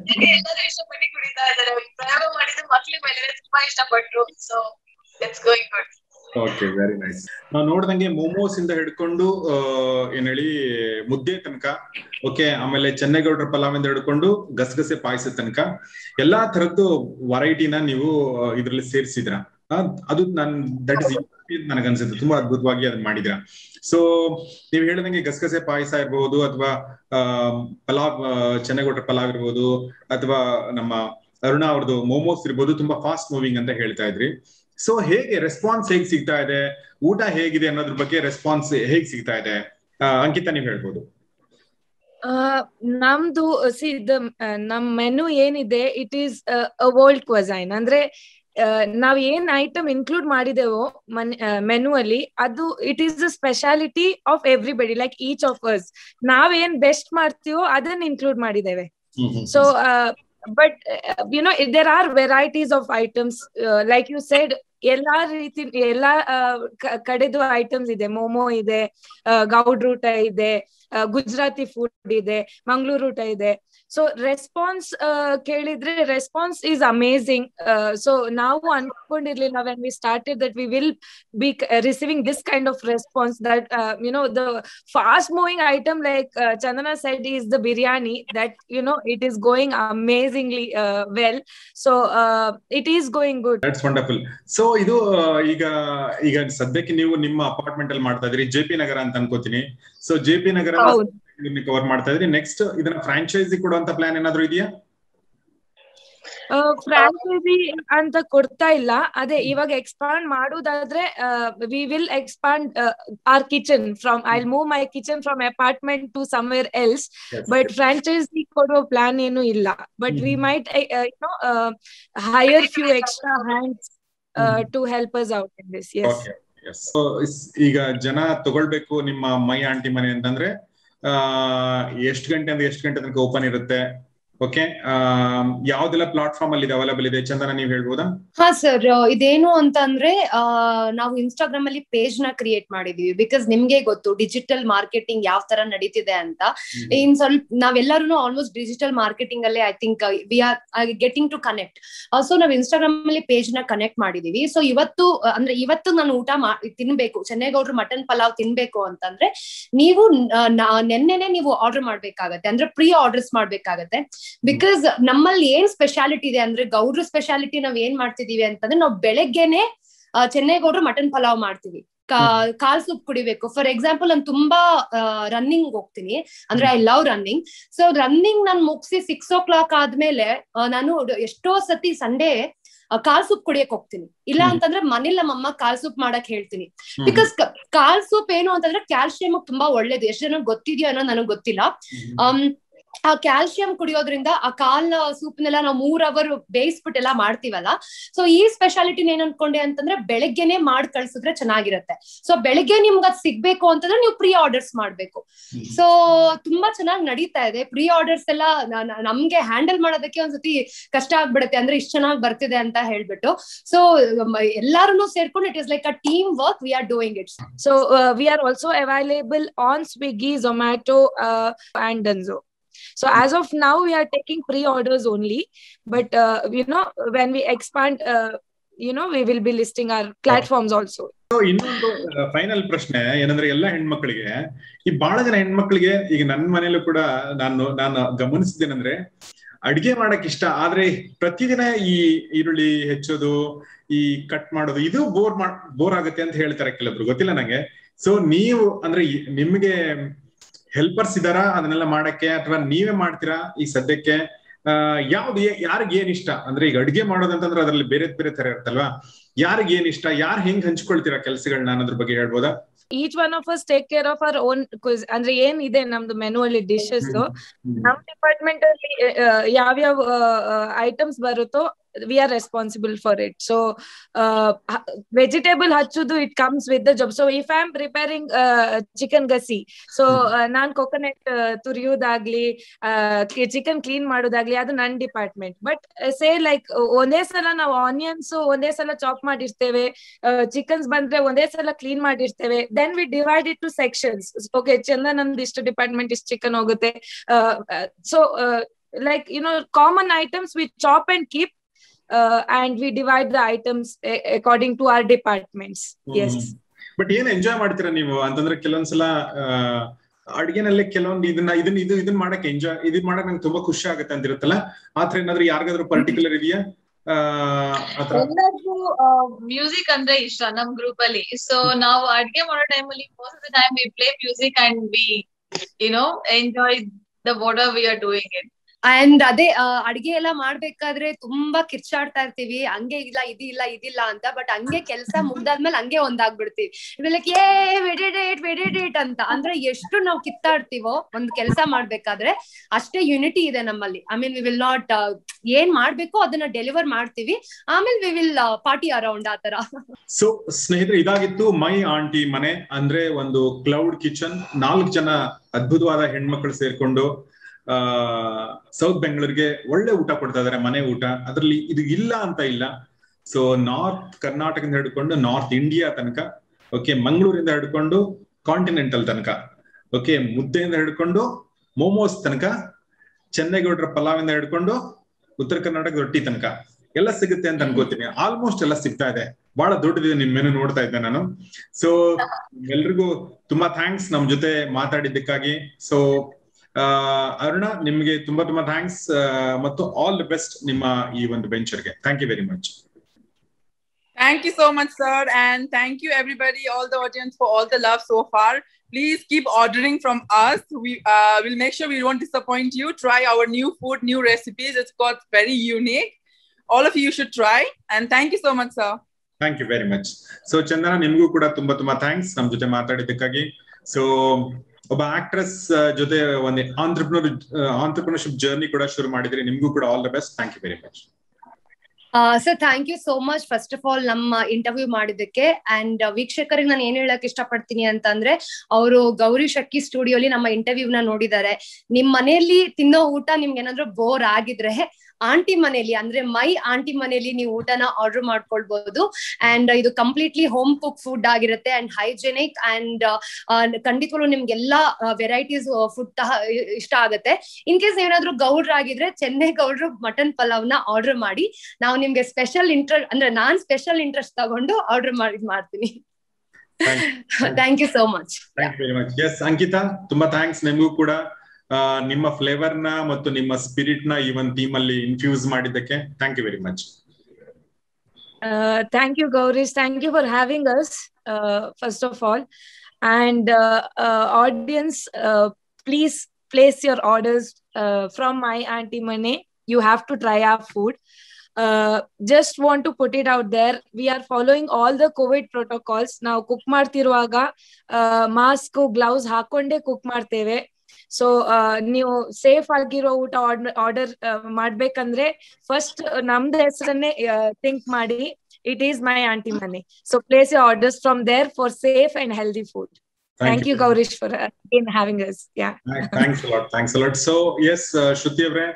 ಸದ್ಯಕ್ಕೆ ಎಲ್ಲರೂ ಇಷ್ಟಪಟ್ಟು ಕುಡಿತಾ ಇದ್ದಾರೆ ಪ್ರಯೋಗ ಮಾಡಿದ ಮಕ್ಳ ಮೇಲೆ ತುಂಬಾ ಇಷ್ಟಪಟ್ರು so it's going good okay very nice ನಾವು ನೋಡ್ದಂಗೆ ಮೋಮೋಸ್ ಇಂದ ಹಿಡ್ಕೊಂಡು ಆ, ಏನ್ ಹೇಳಿ ಮುದ್ದೆ ತನಕ ಓಕೆ ಆಮೇಲೆ ಚೆನ್ನೇಗೌಡರ ಪಲಾವ್ ಇಂದ ಹಿಡ್ಕೊಂಡು ಗಸಗಸೆ ಪಾಯಸ ತನಕ ಎಲ್ಲಾ ತರದ್ದು ವೆರೈಟಿನ ನೀವು ಇದ್ರಲ್ಲಿ ಸೇರಿಸಿದ್ರ ಅದು ನನ್ ದಟ್ ಇಸ್ ನನಗೆ ಅನ್ಸುತ್ತೆ ತುಂಬಾ ಅದ್ಭುತವಾಗಿ ಅದನ್ನ ಮಾಡಿದ್ರ ಸೊ ನೀವ್ ಹೇಳ್ದಂಗೆ ಗಸಗಸೆ ಪಾಯಸ ಇರ್ಬೋದು ಅಥವಾ ಪಲಾವ್ ಆ, ಚೆನ್ನೇಗೌಡರ ಪಲಾವ್ ಇರ್ಬೋದು ಅಥವಾ ನಮ್ಮ ಅರುಣಾ ಅವ್ರದ್ದು ಮೋಮೋಸ್ ಇರ್ಬೋದು ತುಂಬಾ ಫಾಸ್ಟ್ ಮೂವಿಂಗ್ ಅಂತ ಹೇಳ್ತಾ ಇದ್ರಿ ಸೊ ಹೇಗೆ ರೆಸ್ಪಾನ್ಸ್ ಹೇಗ್ ಸಿಗ್ತಾ ಇದೆ ಊಟ ಹೇಗಿದೆ ಅನ್ನೋದ್ರ ಬಗ್ಗೆ ರೆಸ್ಪಾನ್ಸ್ ಹೇಗ್ ಸಿಗ್ತಾ ಇದೆ ಆ, ಅಂಕಿತಾ ನೀವ್ ಹೇಳ್ಬೋದು ಆ, ನಮ್ದು ಸಿ ದ ನಮ್ ಮೆನು ಏನಿದೆ ಇಟ್ ಈಸ್ ವರ್ಲ್ಡ್ ಕ್ವಸೈನ್ ಅಂದ್ರೆ ಆ, ನಾವ್ ಏನ್ ಐಟಮ್ ಇನ್ಕ್ಲೂಡ್ ಮಾಡಿದೆವೋ ಮನ್ ಮೆನು ಅಲ್ಲಿ ಅದು it is the speciality of everybody like each of us ನಾವ್ ಏನ್ ಬೆಸ್ಟ್ ಮಾಡ್ತೀವೋ ಅದನ್ನ ಇನ್ಕ್ಲೂಡ್ ಮಾಡಿದ್ದೇವೆ so uh, but uh, you know if there are varieties of items uh, like you said ಎಲ್ಲಾ ರೀತಿ ಎಲ್ಲಾ ಕಡೆದು ಐಟಮ್ಸ್ ಇದೆ ಮೋಮೋ ಇದೆ ಗೌಡ್ ಊಟ ಇದೆ ಗುಜರಾತಿ ಫುಡ್ ಇದೆ ಮಂಗಳೂರು ಊಟ ಇದೆ ಸೊ ರೆಸ್ಪಾನ್ಸ್ ಕೇಳಿದ್ರೆ ರೆಸ್ಪಾನ್ಸ್ ಈಸ್ ಅಮೇಸಿಂಗ್ ಸೊ ನಾವು ಅನ್ಕೊಂಡಿರ್ಲಿಲ್ಲ when we started that we will be receiving this kind of response that you know the fast moving item like uh, chandana said is the biryani that you know it is going amazingly uh, well so uh, it is going good that's wonderful so ಇದು ಆ, ಈಗ ಈಗ ಸದ್ಯಕ್ಕೆ ನೀವು ನಿಮ್ಮ apartment ಅಲ್ಲಿ ಮಾಡ್ತಾ ಇದ್ರಿ ಜೆ ಪಿ ನಗರ ಅಂತ ಅನ್ಕೋತೀನಿ ಸೊ ಜೆ ಪಿ ನಗರ ಹೌದು. ಕವರ್ ಮಾಡ್ತಾ ಇದ್ರಿ ನೆಕ್ಸ್ಟ್ ಇದನ್ನ ಫ್ರಾಂಚೈಸಿ ಕೊಡುವಂತ ಪ್ಲಾನ್ ಏನಾದ್ರು ಇದೆಯಾ ಫ್ರಾಂಚೈಸಿ ಅಂತ ಕೊಡ್ತಾ ಇಲ್ಲ ಅದೇ ಇವಾಗ ಎಕ್ಸ್ಪಾಂಡ್ ಮಾಡುದಾದ್ರೆ we will expand our kitchen from I move my kitchen from apartment to somewhere else but franchisee ಕೊಡುವ ಪ್ಲಾನ್ ಏನು ಇಲ್ಲ but we might no hire few extra hands to help us out in this ಎಸ್ Okay, yes. So, is- ಈಗ ಜನ ತಗೊಳ್ಬೇಕು ನಿಮ್ಮ ಮೈ aunty ಮನೆ ಅಂತಂದ್ರೆ ಆ ಎಷ್ಟು ಗಂಟೆ ಅಂದ್ರೆ ಎಷ್ಟು ಗಂಟೆ ತನಕ ಓಪನ್ ಇರುತ್ತೆ ಓಕೆ ಯಾವ್ದೆಲ್ಲ ಪ್ಲಾಟ್ಫಾರ್ಮ್ ಅಲ್ಲಿ ಇದೆ ಅವೈಲೇಬಲ್ ಇದೆ ಚಂದನ ನೀವ್ ಹೇಳ್ಬೋದಾ ಹಾ ಸರ್ ಇದೇನು ಅಂತ ಅಂದ್ರೆ ಆ, ನಾವು ಇನ್ಸ್ಟಾಗ್ರಾಮ್ ಅಲ್ಲಿ ಪೇಜ್ ನ ಕ್ರಿಯೇಟ್ ಮಾಡಿದೀವಿ ಬಿಕಾಸ್ ನಿಮ್ಗೆ ಗೊತ್ತು ಡಿಜಿಟಲ್ ಮಾರ್ಕೆಟಿಂಗ್ ಯಾವ ತರ ನಡೀತಿದೆ ಅಂತ ಇನ್ ಸ್ವಲ್ಪ ನಾವೆಲ್ಲರೂ ಆಲ್ಮೋಸ್ಟ್ ಡಿಜಿಟಲ್ ಮಾರ್ಕೆಟಿಂಗ್ ಅಲ್ಲೇ I think we are getting to connect so ನಾವು ಇನ್ಸ್ಟಾಗ್ರಾಮ್ ಅಲ್ಲಿ ಪೇಜ್ ನ ಕನೆಕ್ಟ್ ಮಾಡಿದೀವಿ ಸೊ ಇವತ್ತು ಆ, ಅಂದ್ರೆ ಇವತ್ತು ನಾನು ಊಟ ಮಾ- ತಿನ್ಬೇಕು ಚೆನ್ನೈಗೌಡ್ರು ಮಟನ್ ಪಲಾವ್ ತಿನ್ಬೇಕು ಅಂತಂದ್ರೆ ನೀವು ನ- ನ- ನೆನ್ನೆನೆ ನೀವು ಆರ್ಡರ್ ಮಾಡ್ಬೇಕಾಗತ್ತೆ ಅಂದ್ರೆ ಪ್ರೀ ಆರ್ಡರ್ಸ್ ಮಾಡ್ಬೇಕಾಗತ್ತೆ ಬಿಕಾಸ್ ನಮ್ಮಲ್ಲಿ ಏನ್ ಸ್ಪೆಷಾಲಿಟಿ ಇದೆ ಅಂದ್ರೆ ಗೌಡ್ರ ಸ್ಪೆಷಾಲಿಟಿ ನಾವ್ ಏನ್ ಮಾಡ್ತಿದೀವಿ ಅಂತಂದ್ರೆ ನಾವು ಬೆಳಗ್ಗೆನೆ ಆ, ಚೆನ್ನೈಗೌಡ್ರು ಮಟನ್ ಪಲಾವ್ ಮಾಡ್ತೀವಿ ಕಾ- ಕಾಲ್ ಸೂಪ್ ಕುಡಿಬೇಕು ಫಾರ್ ಎಕ್ಸಾಂಪಲ್ ನಾನು ತುಂಬಾ ರನ್ನಿಂಗ್ ಹೋಗ್ತೀನಿ ಅಂದ್ರೆ I love running so running ನಾನು ಮುಗಿಸಿ ಸಿಕ್ಸ್ ಓ ಕ್ಲಾಕ್ ಆದ್ಮೇಲೆ ಆ, ನಾನು ಎಷ್ಟೋ ಸತಿ ಸಂಡೇ ಕಾಲ್ ಸೂಪ್ ಕುಡಿಯಕ್ ಹೋಗ್ತೀನಿ ಇಲ್ಲ ಹ್ಮ್. ಅಂತಂದ್ರೆ ಮನೇಲಿ ನಮ್ಮಮ್ಮ ಕಾಲ್ ಸೂಪ್ ಮಾಡಕ್ ಹೇಳ್ತೀನಿ ಬಿಕಾಸ್ ಕಾಲ್ ಸೂಪ್ ಏನು ಅಂತಂದ್ರೆ ಕ್ಯಾಲ್ಸಿಯಂ ತುಂಬಾ ಒಳ್ಳೇದು ಎಷ್ಟು ಜನ ಗೊತ್ತಿದ್ಯೋ ಅನ್ನೋ ನನಗೆ ಗೊತ್ತಿಲ್ಲ um, ಆ ಕ್ಯಾಲ್ಸಿಯಂ ಕುಡಿಯೋದ್ರಿಂದ ಆ ಕಾಲ್ ಸೂಪ್ನೆಲ್ಲ ನಾವು ಮೂರ್ ಅವರ್ ಬೇಯಿಸ್ಬಿಟ್ಟೆಲ್ಲ ಮಾಡ್ತೀವಲ್ಲ ಸೊ ಈ ಸ್ಪೆಷಾಲಿಟಿನ ಏನ್ ಅನ್ಕೊಂಡೆ ಅಂತಂದ್ರೆ ಬೆಳಗ್ಗೆನೆ ಮಾಡ್ ಕಳ್ಸಿದ್ರೆ ಚೆನ್ನಾಗಿರತ್ತೆ ಸೊ ಬೆಳಗ್ಗೆ ನಿಮ್ಗೆ ಅದ್ ಸಿಗ್ಬೇಕು ಅಂತಂದ್ರೆ ನೀವು ಪ್ರೀ ಆರ್ಡರ್ಸ್ ಮಾಡ್ಬೇಕು ಸೊ ತುಂಬಾ ಚೆನ್ನಾಗಿ ನಡೀತಾ ಇದೆ ಪ್ರೀ ಆರ್ಡರ್ಸ್ ಎಲ್ಲ ನ- ನ- ನಮ್ಗೆ ಹ್ಯಾಂಡಲ್ ಮಾಡೋದಕ್ಕೆ ಒಂದ್ಸತಿ ಕಷ್ಟ ಆಗ್ಬಿಡುತ್ತೆ ಅಂದ್ರೆ ಇಷ್ಟ ಚೆನ್ನಾಗಿ ಬರ್ತಿದೆ ಅಂತ ಹೇಳ್ಬಿಟ್ಟು ಸೊ ಎಲ್ಲಾರು ಸೇರ್ಕೊಂಡು it is like a team work we are doing it So uh, we are also available on Swiggy, Zomato, uh, and Dunzo. So as of now, we are taking pre-orders only. But uh, you know, when we expand, uh, you know, we will be listing our platforms also. So ಇನ್ನೊಂದು final ಪ್ರಶ್ನೆ ಏನಂದ್ರೆ ಎಲ್ಲ ಹೆಣ್ಮಕ್ಳಿಗೆ ಈ ಬಹಳ ಜನ ಹೆಣ್ಮಕ್ಳಿಗೆ ಈಗ ನನ್ನ ಮನೇಲೂ ಕೂಡ ನಾನು ನಾನು ಗಮನಿಸಿದ್ದೇನೆಂದ್ರೆ ಅಡ್ಗೆ ಮಾಡಕ್ ಇಷ್ಟ ಆದ್ರೆ ಪ್ರತಿದಿನ ಈ ಈರುಳ್ಳಿ ಹೆಚ್ಚೋದು ಈ ಕಟ್ ಮಾಡೋದು ಇದು ಬೋರ್ ಮಾಡ್ ಬೋರ್ ಆಗುತ್ತೆ ಅಂತ ಹೇಳ್ತಾರೆ ಕೆಲವ್ರು ಗೊತ್ತಿಲ್ಲ ನಂಗೆ ಸೊ ನೀವು ಅಂದ್ರೆ ಈ- ನಿಮ್ಗೆ ಹೆಲ್ಪರ್ಸ್ ಇದಾರಾ ಅದನ್ನೆಲ್ಲ ಮಾಡಕ್ಕೆ ಅಥವಾ ನೀವೇ ಮಾಡ್ತೀರಾ ಈ ಸದ್ಯಕ್ಕೆ ಆ ಯಾವ್ದು ಯಾರಿಗೆ ಏನ್ ಇಷ್ಟ ಅಂದ್ರೆ ಈಗ ಅಡ್ಗೆ ಮಾಡೋದಂತಂದ್ರೆ ಅದ್ರಲ್ಲಿ ಬೇರೆ ಬೇರೆ ತರ ಇರುತ್ತಲ್ವಾ ಯಾರಿಗೆ ಏನ್ ಇಷ್ಟ ಯಾರು ಹೆಂಗ್ ಹಂಚ್ಕೊಳ್ತೀರಾ ಕೆಲ್ಸಗಳನ್ನ ಅನ್ನೋದ್ರ ಬಗ್ಗೆ ಹೇಳ್ಬೋದಾ Each one of us take care of our own. quiz. ಅಂದ್ರೆ ಏನಿದೆ ನಮ್ದು ಮೆನು ಅಲ್ಲಿ ಡಿಶಸ್ ನಮ್ ಡಿಪಾರ್ಟ್ಮೆಂಟ್ ಅಲ್ಲಿ ಯಾವ್ಯಾವ ಐಟಮ್ಸ್ ಬರುತ್ತೋ we are responsible for it so vegetable ಹಚ್ಚುದು it comes with the job so if I am preparing chicken ಗಸಿ ಸೊ ನಾನ್ ಕೊಕೊನೆಟ್ ತುರಿಯೋದಾಗ್ಲಿ ಚಿಕನ್ ಕ್ಲೀನ್ ಮಾಡೋದಾಗ್ಲಿ ಅದು ನನ್ ಡಿಪಾರ್ಟ್ಮೆಂಟ್ ಬಟ್ ಸೇ ಲೈಕ್ ಒಂದೇ ಸಲ ನಾವು ಆನಿಯನ್ಸ್ ಒಂದೇ ಸಲ ಚಾಪ್ ಮಾಡಿರ್ತೇವೆ ಚಿಕನ್ಸ್ ಬಂದ್ರೆ ಒಂದೇ ಸಲ ಕ್ಲೀನ್ ಮಾಡಿರ್ತೇವೆ then we divide it to sections okay ಚಂದ ನಮ್ದು ಇಷ್ಟು ಡಿಪಾರ್ಟ್ಮೆಂಟ್ ಇಷ್ಟು ಚಿಕನ್ ಹೋಗುತ್ತೆ so like you know common items we chop and keep uh, and we divide the items a- according to our departments yes but ಏನ್ enjoy ಮಾಡ್ತೀರಾ ನೀವು ಅಂತಂದ್ರೆ ಕೆಲವೊಂದ್ಸಲ ಆ, ಅಡ್ಗೆನಲ್ಲೇ ಕೆಲವೊಂದು ಇದನ್ನ ಇದನ್ನ ಇದು ಇದನ್ನ ಮಾಡಕ್ ಎಂಜಾಯ್ ಇದನ್ ಮಾಡಕ್ ನಂಗೆ ತುಂಬಾ ಖುಷಿ ಆಗುತ್ತೆ ಅಂತ ಇರುತ್ತಲ್ಲ ಆತರ ಏನಾದ್ರು ಯಾರಿಗಾದ್ರೂ ಪರ್ಟಿಕ್ಯುಲರ್ ಇದೆಯಾ ಆ, ಆತರ ಎಲ್ಲರಿಗೂ ಮ್ಯೂಸಿಕ್ ಅಂದ್ರೆ ಇಷ್ಟ ನಮ್ ಗ್ರೂಪ್ ಅಲ್ಲಿ ಸೊ ನಾವು ಅಡ್ಗೆ ಮಾಡೋ ಟೈಮ್ ಅಲ್ಲಿ most of the time we play music and we you know enjoy the what we are doing it and ಅದೇ ಆ, ಅಡ್ಗೆ ಎಲ್ಲ ಮಾಡ್ಬೇಕಾದ್ರೆ ತುಂಬಾ ಕಿರ್ಚಾಡ್ತಾ ಇರ್ತೀವಿ ಹಂಗೆ ಇಲ್ಲ ಇದಿಲ್ಲ ಇದಿಲ್ಲ ಅಂತ ಬಟ್ ಹಂಗೆ ಕೆಲಸ ಮುಗ್ದಾದ್ಮೇಲೆ ಹಂಗೆ ಒಂದಾಗ್ಬಿಡ್ತೀವಿ ಲೈಕ್ ಏ ವೆಡಿಡೇಟ್ ವೆಡಿಡೇಟ್ ಅಂತ ಅಂದ್ರೆ ಎಷ್ಟು ನಾವು ಕಿತ್ತಾಡ್ತೀವೋ ಒಂದ್ ಕೆಲಸ ಮಾಡ್ಬೇಕಾದ್ರೆ ಅಷ್ಟೇ ಯುನಿಟಿ ಇದೆ ನಮ್ಮಲ್ಲಿ I mean we will not ಏನ್ ಮಾಡ್ಬೇಕು ಅದನ್ನ ಡೆಲಿವರ್ ಮಾಡ್ತೀವಿ ಆಮೇಲೆ ವಿ ವಿಲ್ ಪಾರ್ಟಿ ಅರೌಂಡ್ ಆತರ ಸೊ ಸ್ನೇಹಿತರೆ ಇದಾಗಿತ್ತು ಮೈ ಆಂಟಿ ಮನೆ ಅಂದ್ರೆ ಒಂದು ಕ್ಲೌಡ್ ಕಿಚನ್ ನಾಲ್ಕು ಜನ ಅದ್ಭುತವಾದ ಹೆಣ್ಮಕ್ಳು ಸೇರ್ಕೊಂಡು ಆ ಸೌತ್ ಬೆಂಗಳೂರಿಗೆ ಒಳ್ಳೆ ಊಟ ಕೊಡ್ತಾ ಇದಾರೆ ಮನೆ ಊಟ ಅದ್ರಲ್ಲಿ ಇದು ಇಲ್ಲ ಅಂತ ಇಲ್ಲ ಸೊ ನಾರ್ತ್ ಕರ್ನಾಟಕದಿಂದ ಹಿಡ್ಕೊಂಡು ನಾರ್ತ್ ಇಂಡಿಯಾ ತನಕ ಓಕೆ ಮಂಗಳೂರಿಂದ ಹಿಡ್ಕೊಂಡು ಕಾಂಟಿನೆಂಟಲ್ ತನಕ ಓಕೆ ಮುದ್ದೆಯಿಂದ ಹಿಡ್ಕೊಂಡು ಮೋಮೋಸ್ ತನಕ ಚೆನ್ನೈಗೌಡರ ಪಲಾವಿಂದ ಹಿಡ್ಕೊಂಡು ಉತ್ತರ ಕರ್ನಾಟಕ ರೊಟ್ಟಿ ತನಕ ಎಲ್ಲ ಸಿಗುತ್ತೆ ಅಂತ ಅನ್ಕೋತೀನಿ ಆಲ್ಮೋಸ್ಟ್ ಎಲ್ಲ ಸಿಗ್ತಾ ಇದೆ ಬಹಳ ದೊಡ್ಡದಿದೆ ನಿಮ್ ಮೆನು ನೋಡ್ತಾ ಇದ್ದೆ ನಾನು ಸೊ ಎಲ್ರಿಗೂ ತುಂಬಾ ಥ್ಯಾಂಕ್ಸ್ ನಮ್ ಜೊತೆ ಮಾತಾಡಿದ್ದಕ್ಕಾಗಿ ಸೊ ಅರುಣ ನಿಮ್ಗೆ ತುಂಬಾ ತುಂಬಾ ಥ್ಯಾಂಕ್ಸ್ ಮತ್ತು ಆಲ್ ದಿ ಬೆಸ್ಟ್ ನಿಮ್ಮ ಈ ಒಂದು ವೆಂಚರ್ಗೆ thank you very much Thank you so much, sir. And thank you, everybody, all the audience, for all the love so far. Please keep ordering from us. We uh, will make sure we won't disappoint you. Try our new food, new recipes. It's got very unique. All of you should try. And thank you so much, sir. Thank you very much so Chandana ನಿಮ್ಗೂ ಕೂಡ ತುಂಬಾ ತುಂಬಾ thanks ನಮ್ ಜೊತೆ ಮಾತಾಡಿದ್ದಕ್ಕಾಗಿ so ಒಬ್ಬ actress ಜೊತೆ ಒಂದು entrepreneur entrepreneurship journey ಕೂಡ ಶುರು ಮಾಡಿದ್ರಿ ನಿಮ್ಗೂ ಕೂಡ all the best thank you very much sir thank you so much first of all ನಮ್ಮ ಇಂಟರ್ವ್ಯೂ ಮಾಡಿದ್ದಕ್ಕೆ ಅಂಡ್ ವೀಕ್ಷಕರಿಗೆ ನಾನು ಏನ್ ಹೇಳಕ್ ಇಷ್ಟಪಡ್ತೀನಿ ಅಂತಂದ್ರೆ ಅವರು ಗೌರಿ ಶಕ್ಕಿ ಸ್ಟುಡಿಯೋಲಿ ನಮ್ಮ ಇಂಟರ್ವ್ಯೂನ ನೋಡಿದ್ದಾರೆ ನಿಮ್ ಮನೆಯಲ್ಲಿ ತಿನ್ನೋ ಊಟ ನಿಮ್ಗೆ ಏನಾದ್ರು ಬೋರ್ ಆಗಿದ್ರೆ ಆಂಟಿ ಮನೆಯಲ್ಲಿ ಅಂದ್ರೆ ಮೈ ಆಂಟಿ ಮನೆಯಲ್ಲಿ ನೀವು ಊಟನ ಆರ್ಡರ್ ಮಾಡ್ಕೊಳ್ಬಹುದು ಅಂಡ್ ಇದು ಕಂಪ್ಲೀಟ್ಲಿ ಹೋಮ್ ಕುಕ್ ಫುಡ್ ಆಗಿರುತ್ತೆ ಅಂಡ್ ಹೈಜೆನಿಕ್ ಅಂಡ್ ಖಂಡಿತವಾಗ್ಲೂ ನಿಮ್ಗೆಲ್ಲಾ ವೆರೈಟೀಸ್ ಫುಡ್ ಇಷ್ಟ ಆಗುತ್ತೆ ಇನ್ ಕೇಸ್ ಏನಾದ್ರು ಗೌಡ್ರಾಗಿದ್ರೆ ಚೆನ್ನೈ ಗೌಡ್ರು ಮಟನ್ ಪಲಾವ್ನ ಆರ್ಡರ್ ಮಾಡಿ ನಾವು ನಿಮ್ಗೆ ಸ್ಪೆಷಲ್ ಇಂಟ್ರೆಸ್ಟ್ ಅಂದ್ರೆ ನಾನ್ ಸ್ಪೆಷಲ್ ಇಂಟ್ರೆಸ್ಟ್ ತಗೊಂಡು ಆರ್ಡರ್ ಮಾಡಿ ಮಾಡ್ತೀನಿ thank you so much thank you very much yes Ankita ತುಂಬಾ ಥ್ಯಾಂಕ್ಸ್ ನಿಮಗೂ ಕೂಡ ಆ, ನಿಮ್ಮ ಫ್ಲೇವರ್ ನ ಮತ್ತು ನಿಮ್ಮ ಸ್ಪಿರಿಟ್ ನ ಈ ಒಂದು ಟೀಮ್ ಅಲ್ಲಿ ಇನ್ಫ್ಯೂಸ್ ಮಾಡಿದ್ದಕ್ಕೆ thank you very much Uh, thank you, Gaurish. Thank you for having us, uh, first of all. And uh, uh, audience, uh, please place your orders uh, from my Auntie Money. You have to try our food. Uh, just want to put it out there. We are following all the COVID protocols. ನಾವು cook ಮಾಡ್ತಿರುವಾಗ mask gloves ಹಾಕೊಂಡೇ cook ಮಾಡ್ತೇವೆ so ನೀವು safe ಆಗಿರೋ ಊಟ order ಮಾಡ್ಬೇಕಂದ್ರೆ first ನಮ್ದು ಹೆಸರನ್ನೇ ಥಿಂಕ್ ಮಾಡಿ ಇಟ್ ಈಸ್ ಮೈ ಆಂಟಿ ಮನಿ so place you orders from there for safe and healthy food thank you Gourish for in having us yeah thanks a lot thanks a lot so yes Shruti ಅವರೇ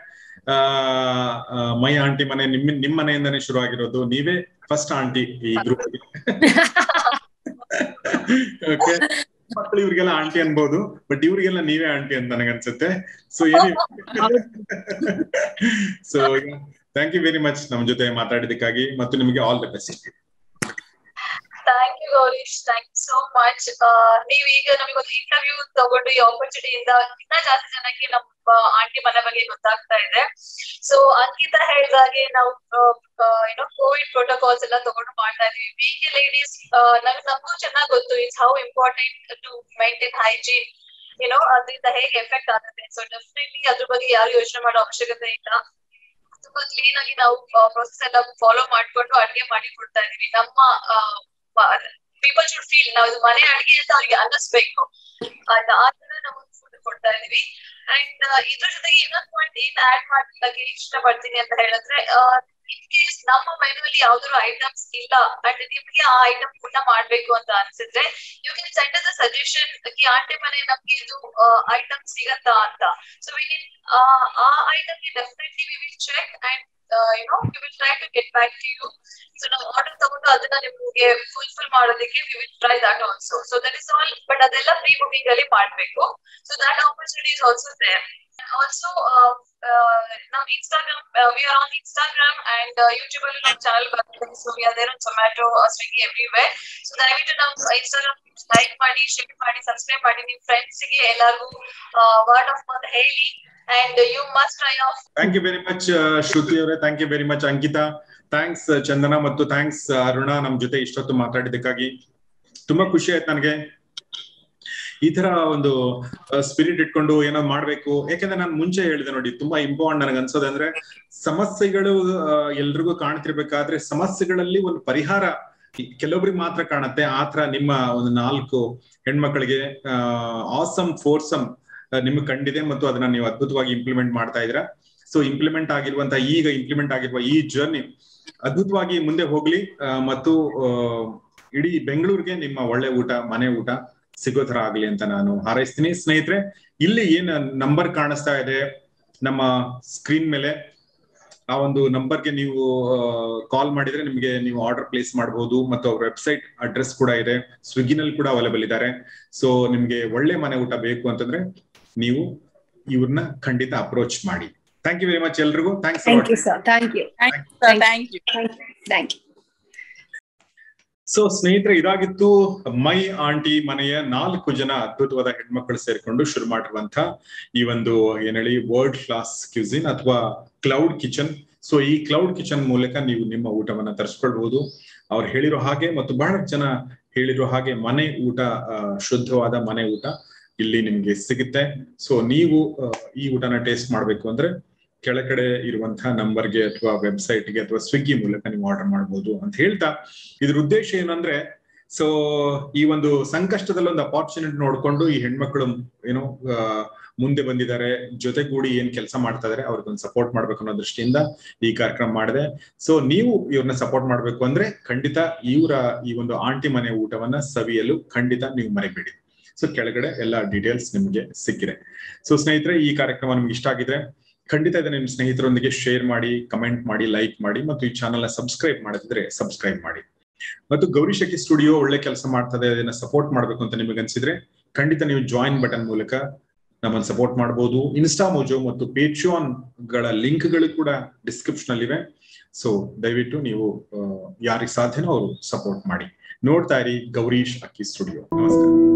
my aunty ಮನೆ ನಿಮ್ ನಿಮ್ ಮನೆಯಿಂದಾನೇ ಶುರು ಆಗಿರೋದು ನೀವೇ first aunty ಈ group okay ಮಕ್ಕಳು ಇವ್ರಿಗೆಲ್ಲ ಆಂಟಿ ಅನ್ಬೋದು ಬಟ್ ಇವ್ರಿಗೆಲ್ಲ ನೀವೇ ಆಂಟಿ ಅಂತ ನನಗನ್ಸುತ್ತೆ so any so thank you very much ನಮ್ ಜೊತೆ ಮಾತಾಡಿದಕ್ಕಾಗಿ ಮತ್ತು ನಿಮಗೆ all the best thank you Gourish thank you so much ನೀವ್ ಈಗ ನಮಗೊಂದು ಇಂಟರ್ವ್ಯೂ ತಗೊಂಡು ಈ ಆಪರ್ಚುನಿಟಿಯಿಂದ ಇನ್ನ ಜಾಸ್ತಿ ಜನಕ್ಕೆ ನಮ್ಮ ಆಂಟಿ ಮನೆ ಬಗ್ಗೆ ಗೊತ್ತಾಗ್ತಾ ಇದೆ ಸೊ ಅಂಕಿತಾ ಹೇಳ್ದಾಗೆ ನಾವು ಏನೋ ಕೋವಿಡ್ ಪ್ರೋಟೋಕಾಲ್ಸ್ ಎಲ್ಲ ತಗೊಂಡು ಮಾಡ್ತಾ ಇದೀವಿ ಬೀಂಗ್ ಲೇಡೀಸ್ ನಮ್ಗೆ ನಮಗೂ ಚೆನ್ನಾಗಿ ಗೊತ್ತು it's how important to maintain hygiene ಏನೋ ಅದರಿಂದ ಹೇಗೆ ಎಫೆಕ್ಟ್ ಆಗುತ್ತೆ ಸೊ ಡೆಫಿನೆಟ್ಲಿ ಅದ್ರ ಬಗ್ಗೆ ಯಾರು ಯೋಚನೆ ಮಾಡೋ ಅವಶ್ಯಕತೆ ಇಲ್ಲ ತುಂಬಾ ಕ್ಲೀನ್ ಆಗಿ ನಾವು ಪ್ರೊಸೆಸ್ ಎಲ್ಲ ಫಾಲೋ ಮಾಡ್ಕೊಂಡು ಅಡ್ಗೆ ಮಾಡಿ ಕೊಡ್ತಾ ಇದೀವಿ ನಮ್ಮ ಪೀಪಲ್ ಶುಡ್ ಫೀಲ್ ನಾವು ಇದು ಮನೆ ಅಡಿಗೆ ಅಂತ ಅವ್ರಿಗೆ ಅನ್ನಿಸ್ಬೇಕು ಆಯ್ತಾ ಆ ತರ ನಾವು ಫುಡ್ ಕೊಡ್ತಾ ಇದೀವಿ ಅಂಡ್ ಇದ್ರ ಜೊತೆಗೆ ಇನ್ನೊಂದ್ ಪಾಯಿಂಟ್ ಏನ್ ಆಡ್ ಮಾಡ್ಲಿಕ್ಕೆ ಇಷ್ಟಪಡ್ತೀನಿ ಅಂತ ಹೇಳಿದ್ರೆ ಇನ್ ಕೇಸ್ ನಮ್ಮ ಮೆನು ಅಲ್ಲಿ ಯಾವ್ದಾದ್ರು ಐಟಮ್ಸ್ ಇಲ್ಲ ಅಂಡ್ ನಿಮ್ಗೆ ಆ ಐಟಮ್ ಊಟ ಮಾಡ್ಬೇಕು ಅಂತ ಅನ್ಸಿದ್ರೆ you can send us suggestion ಈ ಆಂಟಿ ಮನೆ ನಮ್ಗೆ ಇದು ಐಟಮ್ ಸಿಗತ್ತಾ ಅಂತ ಸೊ ವಿ ಆ item definitely we will check and you know we will try to get back to you so ನಾವು ಆರ್ಡರ್ ತಗೊಂಡು ಅದನ್ನ ನಿಮ್ಗೆ ಫುಲ್ಫಿಲ್ ಮಾಡೋದಕ್ಕೆ we will try that also so that is all but ಅದೆಲ್ಲ pre booking ಅಲ್ಲಿ ಮಾಡ್ಬೇಕು so that opportunity is also there also ನಮ್ Instagram we R on Instagram and YouTube ಅಲ್ಲಿ ನಮ್ ಚಾನಲ್ ಬರ್ತದೆ so we are there on Zomato Swiggy everywhere so ದಯವಿಟ್ಟು ನಮ್ Instagram like ಮಾಡಿ ಶೇರ್ ಮಾಡಿ ಸಬ್ಸ್ಕ್ರೈಬ್ ಮಾಡಿ ನಿಮ್ ಫ್ರೆಂಡ್ಸ್ ಗೆ ಎಲ್ಲರಿಗೂ ವರ್ಡ್ ಆಫ್ ಮೌತ್ ಹೇಳಿ and you must try of thank you very much Shruti ಅವರೇ thank you very much Ankita thanks Chandana ಮತ್ತು ಥ್ಯಾಂಕ್ಸ್ ಅರುಣ ನಮ್ ಜೊತೆ ಇಷ್ಟೊತ್ತು ಮಾತಾಡಿದ್ದಕ್ಕಾಗಿ ತುಂಬಾ ಖುಷಿ ಆಯ್ತು ನನಗೆ ಈ ತರ ಒಂದು ಸ್ಪಿರಿಟ್ ಇಟ್ಕೊಂಡು ಏನೋ ಮಾಡ್ಬೇಕು ಯಾಕಂದ್ರೆ ನಾನು ಮುಂಚೆ ಹೇಳಿದೆ ನೋಡಿ ತುಂಬಾ ಇಂಪಾರ್ಟೆಂಟ್ ನನಗೆ ಅನ್ಸೋದಂದ್ರೆ ಸಮಸ್ಯೆಗಳು ಎಲ್ರಿಗೂ ಕಾಣ್ತಿರ್ಬೇಕಾದ್ರೆ ಸಮಸ್ಯೆಗಳಲ್ಲಿ ಒಂದು ಪರಿಹಾರ ಕೆಲವೊಬ್ರಿಗೆ ಮಾತ್ರ ಕಾಣತ್ತೆ ಆತರ ನಿಮ್ಮ ಒಂದು ನಾಲ್ಕು ಹೆಣ್ಮಕ್ಳಿಗೆ ಆಸಮ್ ಫೋರ್ಸಮ್ ನಿಮ್ಗೆ ಕಂಡಿದೆ ಮತ್ತು ಅದನ್ನ ನೀವು ಅದ್ಭುತವಾಗಿ ಇಂಪ್ಲಿಮೆಂಟ್ ಮಾಡ್ತಾ ಇದ್ದೀರಾ ಸೊ ಇಂಪ್ಲಿಮೆಂಟ್ ಆಗಿರುವಂತ ಈಗ ಇಂಪ್ಲಿಮೆಂಟ್ ಆಗಿರುವ ಈ ಜರ್ನಿ ಅದ್ಭುತವಾಗಿ ಮುಂದೆ ಹೋಗ್ಲಿ ಮತ್ತು ಇಡೀ ಬೆಂಗಳೂರಿಗೆ ನಿಮ್ಮ ಒಳ್ಳೆ ಊಟ ಮನೆ ಊಟ ಸಿಗೋ ತರ ಆಗ್ಲಿ ಅಂತ ನಾನು ಹಾರೈಸ್ತೀನಿ ಸ್ನೇಹಿತರೆ ಇಲ್ಲಿ ಏನ್ ನಂಬರ್ ಕಾಣಿಸ್ತಾ ಇದೆ ನಮ್ಮ ಸ್ಕ್ರೀನ್ ಮೇಲೆ ಆ ಒಂದು ನಂಬರ್ಗೆ ನೀವು ಕಾಲ್ ಮಾಡಿದ್ರೆ ನಿಮಗೆ ನೀವು ಆರ್ಡರ್ ಪ್ಲೇಸ್ ಮಾಡಬಹುದು ಮತ್ತು ಅವ್ರ ವೆಬ್ಸೈಟ್ ಅಡ್ರೆಸ್ ಕೂಡ ಇದೆ ಸ್ವಿಗ್ಗಿನಲ್ಲಿ ಕೂಡ ಅವೈಲೇಬಲ್ ಇದ್ದಾರೆ ಸೊ ನಿಮ್ಗೆ ಒಳ್ಳೆ ಮನೆ ಊಟ ಬೇಕು ಅಂತಂದ್ರೆ ನೀವು ಇವ್ರನ್ನ ಖಂಡಿತ ಅಪ್ರೋಚ್ ಮಾಡಿ ಥ್ಯಾಂಕ್ ಯು ವೆರಿ ಮಚ್ ಎಲ್ರಿಗೂ thanks thank you sir thank you thank you thank you so ಸ್ನೇಹಿತರೆ ಇದಾಗಿತ್ತು ಮೈ ಆಂಟಿ ಮನೆಯ ನಾಲ್ಕು ಜನ ಅದ್ಭುತವಾದ ಹೆಣ್ಮಕ್ಳು ಸೇರ್ಕೊಂಡು ಶುರು ಮಾಡಿರುವಂತ ಈ ಒಂದು ಏನ್ ಹೇಳಿ ವರ್ಲ್ಡ್ ಕ್ಲಾಸ್ ಕ್ಯೂಸಿನ್ ಅಥವಾ ಕ್ಲೌಡ್ ಕಿಚನ್ ಸೊ ಈ ಕ್ಲೌಡ್ ಕಿಚನ್ ಮೂಲಕ ನೀವು ನಿಮ್ಮ ಊಟವನ್ನ ತರಿಸ್ಕೊಳ್ಬಹುದು ಅವ್ರು ಹೇಳಿರೋ ಹಾಗೆ ಮತ್ತು ಬಹಳಷ್ಟು ಜನ ಹೇಳಿರೋ ಹಾಗೆ ಮನೆ ಊಟ ಶುದ್ಧವಾದ ಮನೆ ಊಟ ಇಲ್ಲಿ ನಿಮ್ಗೆ ಸಿಗುತ್ತೆ ಸೊ ನೀವು ಈ ಊಟನ ಟೇಸ್ಟ್ ಮಾಡ್ಬೇಕು ಅಂದ್ರೆ ಕೆಳಗಡೆ ಇರುವಂತಹ ನಂಬರ್ಗೆ ಅಥವಾ ವೆಬ್ಸೈಟ್ಗೆ ಅಥವಾ ಸ್ವಿಗ್ಗಿ ಮೂಲಕ ನೀವು ಆರ್ಡರ್ ಮಾಡಬಹುದು ಅಂತ ಹೇಳ್ತಾ ಇದ್ರ ಉದ್ದೇಶ ಏನಂದ್ರೆ ಸೊ ಈ ಒಂದು ಸಂಕಷ್ಟದಲ್ಲಿ ಒಂದು ಅಪಾರ್ಚುನಿಟಿ ನೋಡ್ಕೊಂಡು ಈ ಹೆಣ್ಮಕ್ಳು ಏನೋ ಮುಂದೆ ಬಂದಿದ್ದಾರೆ ಜೊತೆಗೂಡಿ ಏನ್ ಕೆಲಸ ಮಾಡ್ತಾ ಇದಾರೆ ಅವ್ರಿಗೊಂದು ಸಪೋರ್ಟ್ ಮಾಡ್ಬೇಕು ಅನ್ನೋ ದೃಷ್ಟಿಯಿಂದ ಈ ಕಾರ್ಯಕ್ರಮ ಮಾಡಿದೆ ಸೊ ನೀವು ಇವ್ರನ್ನ ಸಪೋರ್ಟ್ ಮಾಡ್ಬೇಕು ಅಂದ್ರೆ ಖಂಡಿತ ಇವರ ಈ ಒಂದು ಆಂಟಿ ಮನೆ ಊಟವನ್ನ ಸವಿಯಲು ಖಂಡಿತ ನೀವು ಮರಿಬೇಡಿ ಸೊ ಕೆಳಗಡೆ ಎಲ್ಲ ಡೀಟೇಲ್ಸ್ ನಿಮ್ಗೆ ಸಿಕ್ಕಿದೆ ಸೊ ಸ್ನೇಹಿತರೆ ಈ ಕಾರ್ಯಕ್ರಮ ನಿಮ್ಗೆ ಇಷ್ಟ ಆಗಿದ್ರೆ ಖಂಡಿತ ಇದನ್ನ ನಿಮ್ಮ ಸ್ನೇಹಿತರೊಂದಿಗೆ ಶೇರ್ ಮಾಡಿ ಕಮೆಂಟ್ ಮಾಡಿ ಲೈಕ್ ಮಾಡಿ ಮತ್ತು ಈ ಚಾನಲ್ ನ ಸಬ್ಸ್ಕ್ರೈಬ್ ಮಾಡದಿದ್ರೆ ಸಬ್ಸ್ಕ್ರೈಬ್ ಮಾಡಿ ಮತ್ತು ಗೌರಿ ಶಕಿ ಸ್ಟುಡಿಯೋ ಒಳ್ಳೆ ಕೆಲಸ ಮಾಡ್ತದೆ ಅದನ್ನ ಸಪೋರ್ಟ್ ಮಾಡ್ಬೇಕು ಅಂತ ನಿಮಗೆ ಅನ್ಸಿದ್ರೆ ಖಂಡಿತ ನೀವು ಜಾಯಿನ್ ಬಟನ್ ಮೂಲಕ ನಮ್ಮನ್ನು ಸಪೋರ್ಟ್ ಮಾಡಬಹುದು ಇನ್ಸ್ಟಾ ಮೋಜೋ ಮತ್ತು ಪೇಟ್ರಿಯಾನ್ ಗಳ ಲಿಂಕ್ ಗಳು ಕೂಡ ಡಿಸ್ಕ್ರಿಪ್ಷನ್ ಅಲ್ಲಿ ಇವೆ ಸೊ ದಯವಿಟ್ಟು ನೀವು ಯಾರಿಗೆ ಸಾಧ್ಯನೋ ಅವರು ಸಪೋರ್ಟ್ ಮಾಡಿ ನೋಡ್ತಾ ಇರಿ ಗೌರೀಶ್ ಅಕ್ಕಿ ಸ್ಟುಡಿಯೋ ನಮಸ್ಕಾರ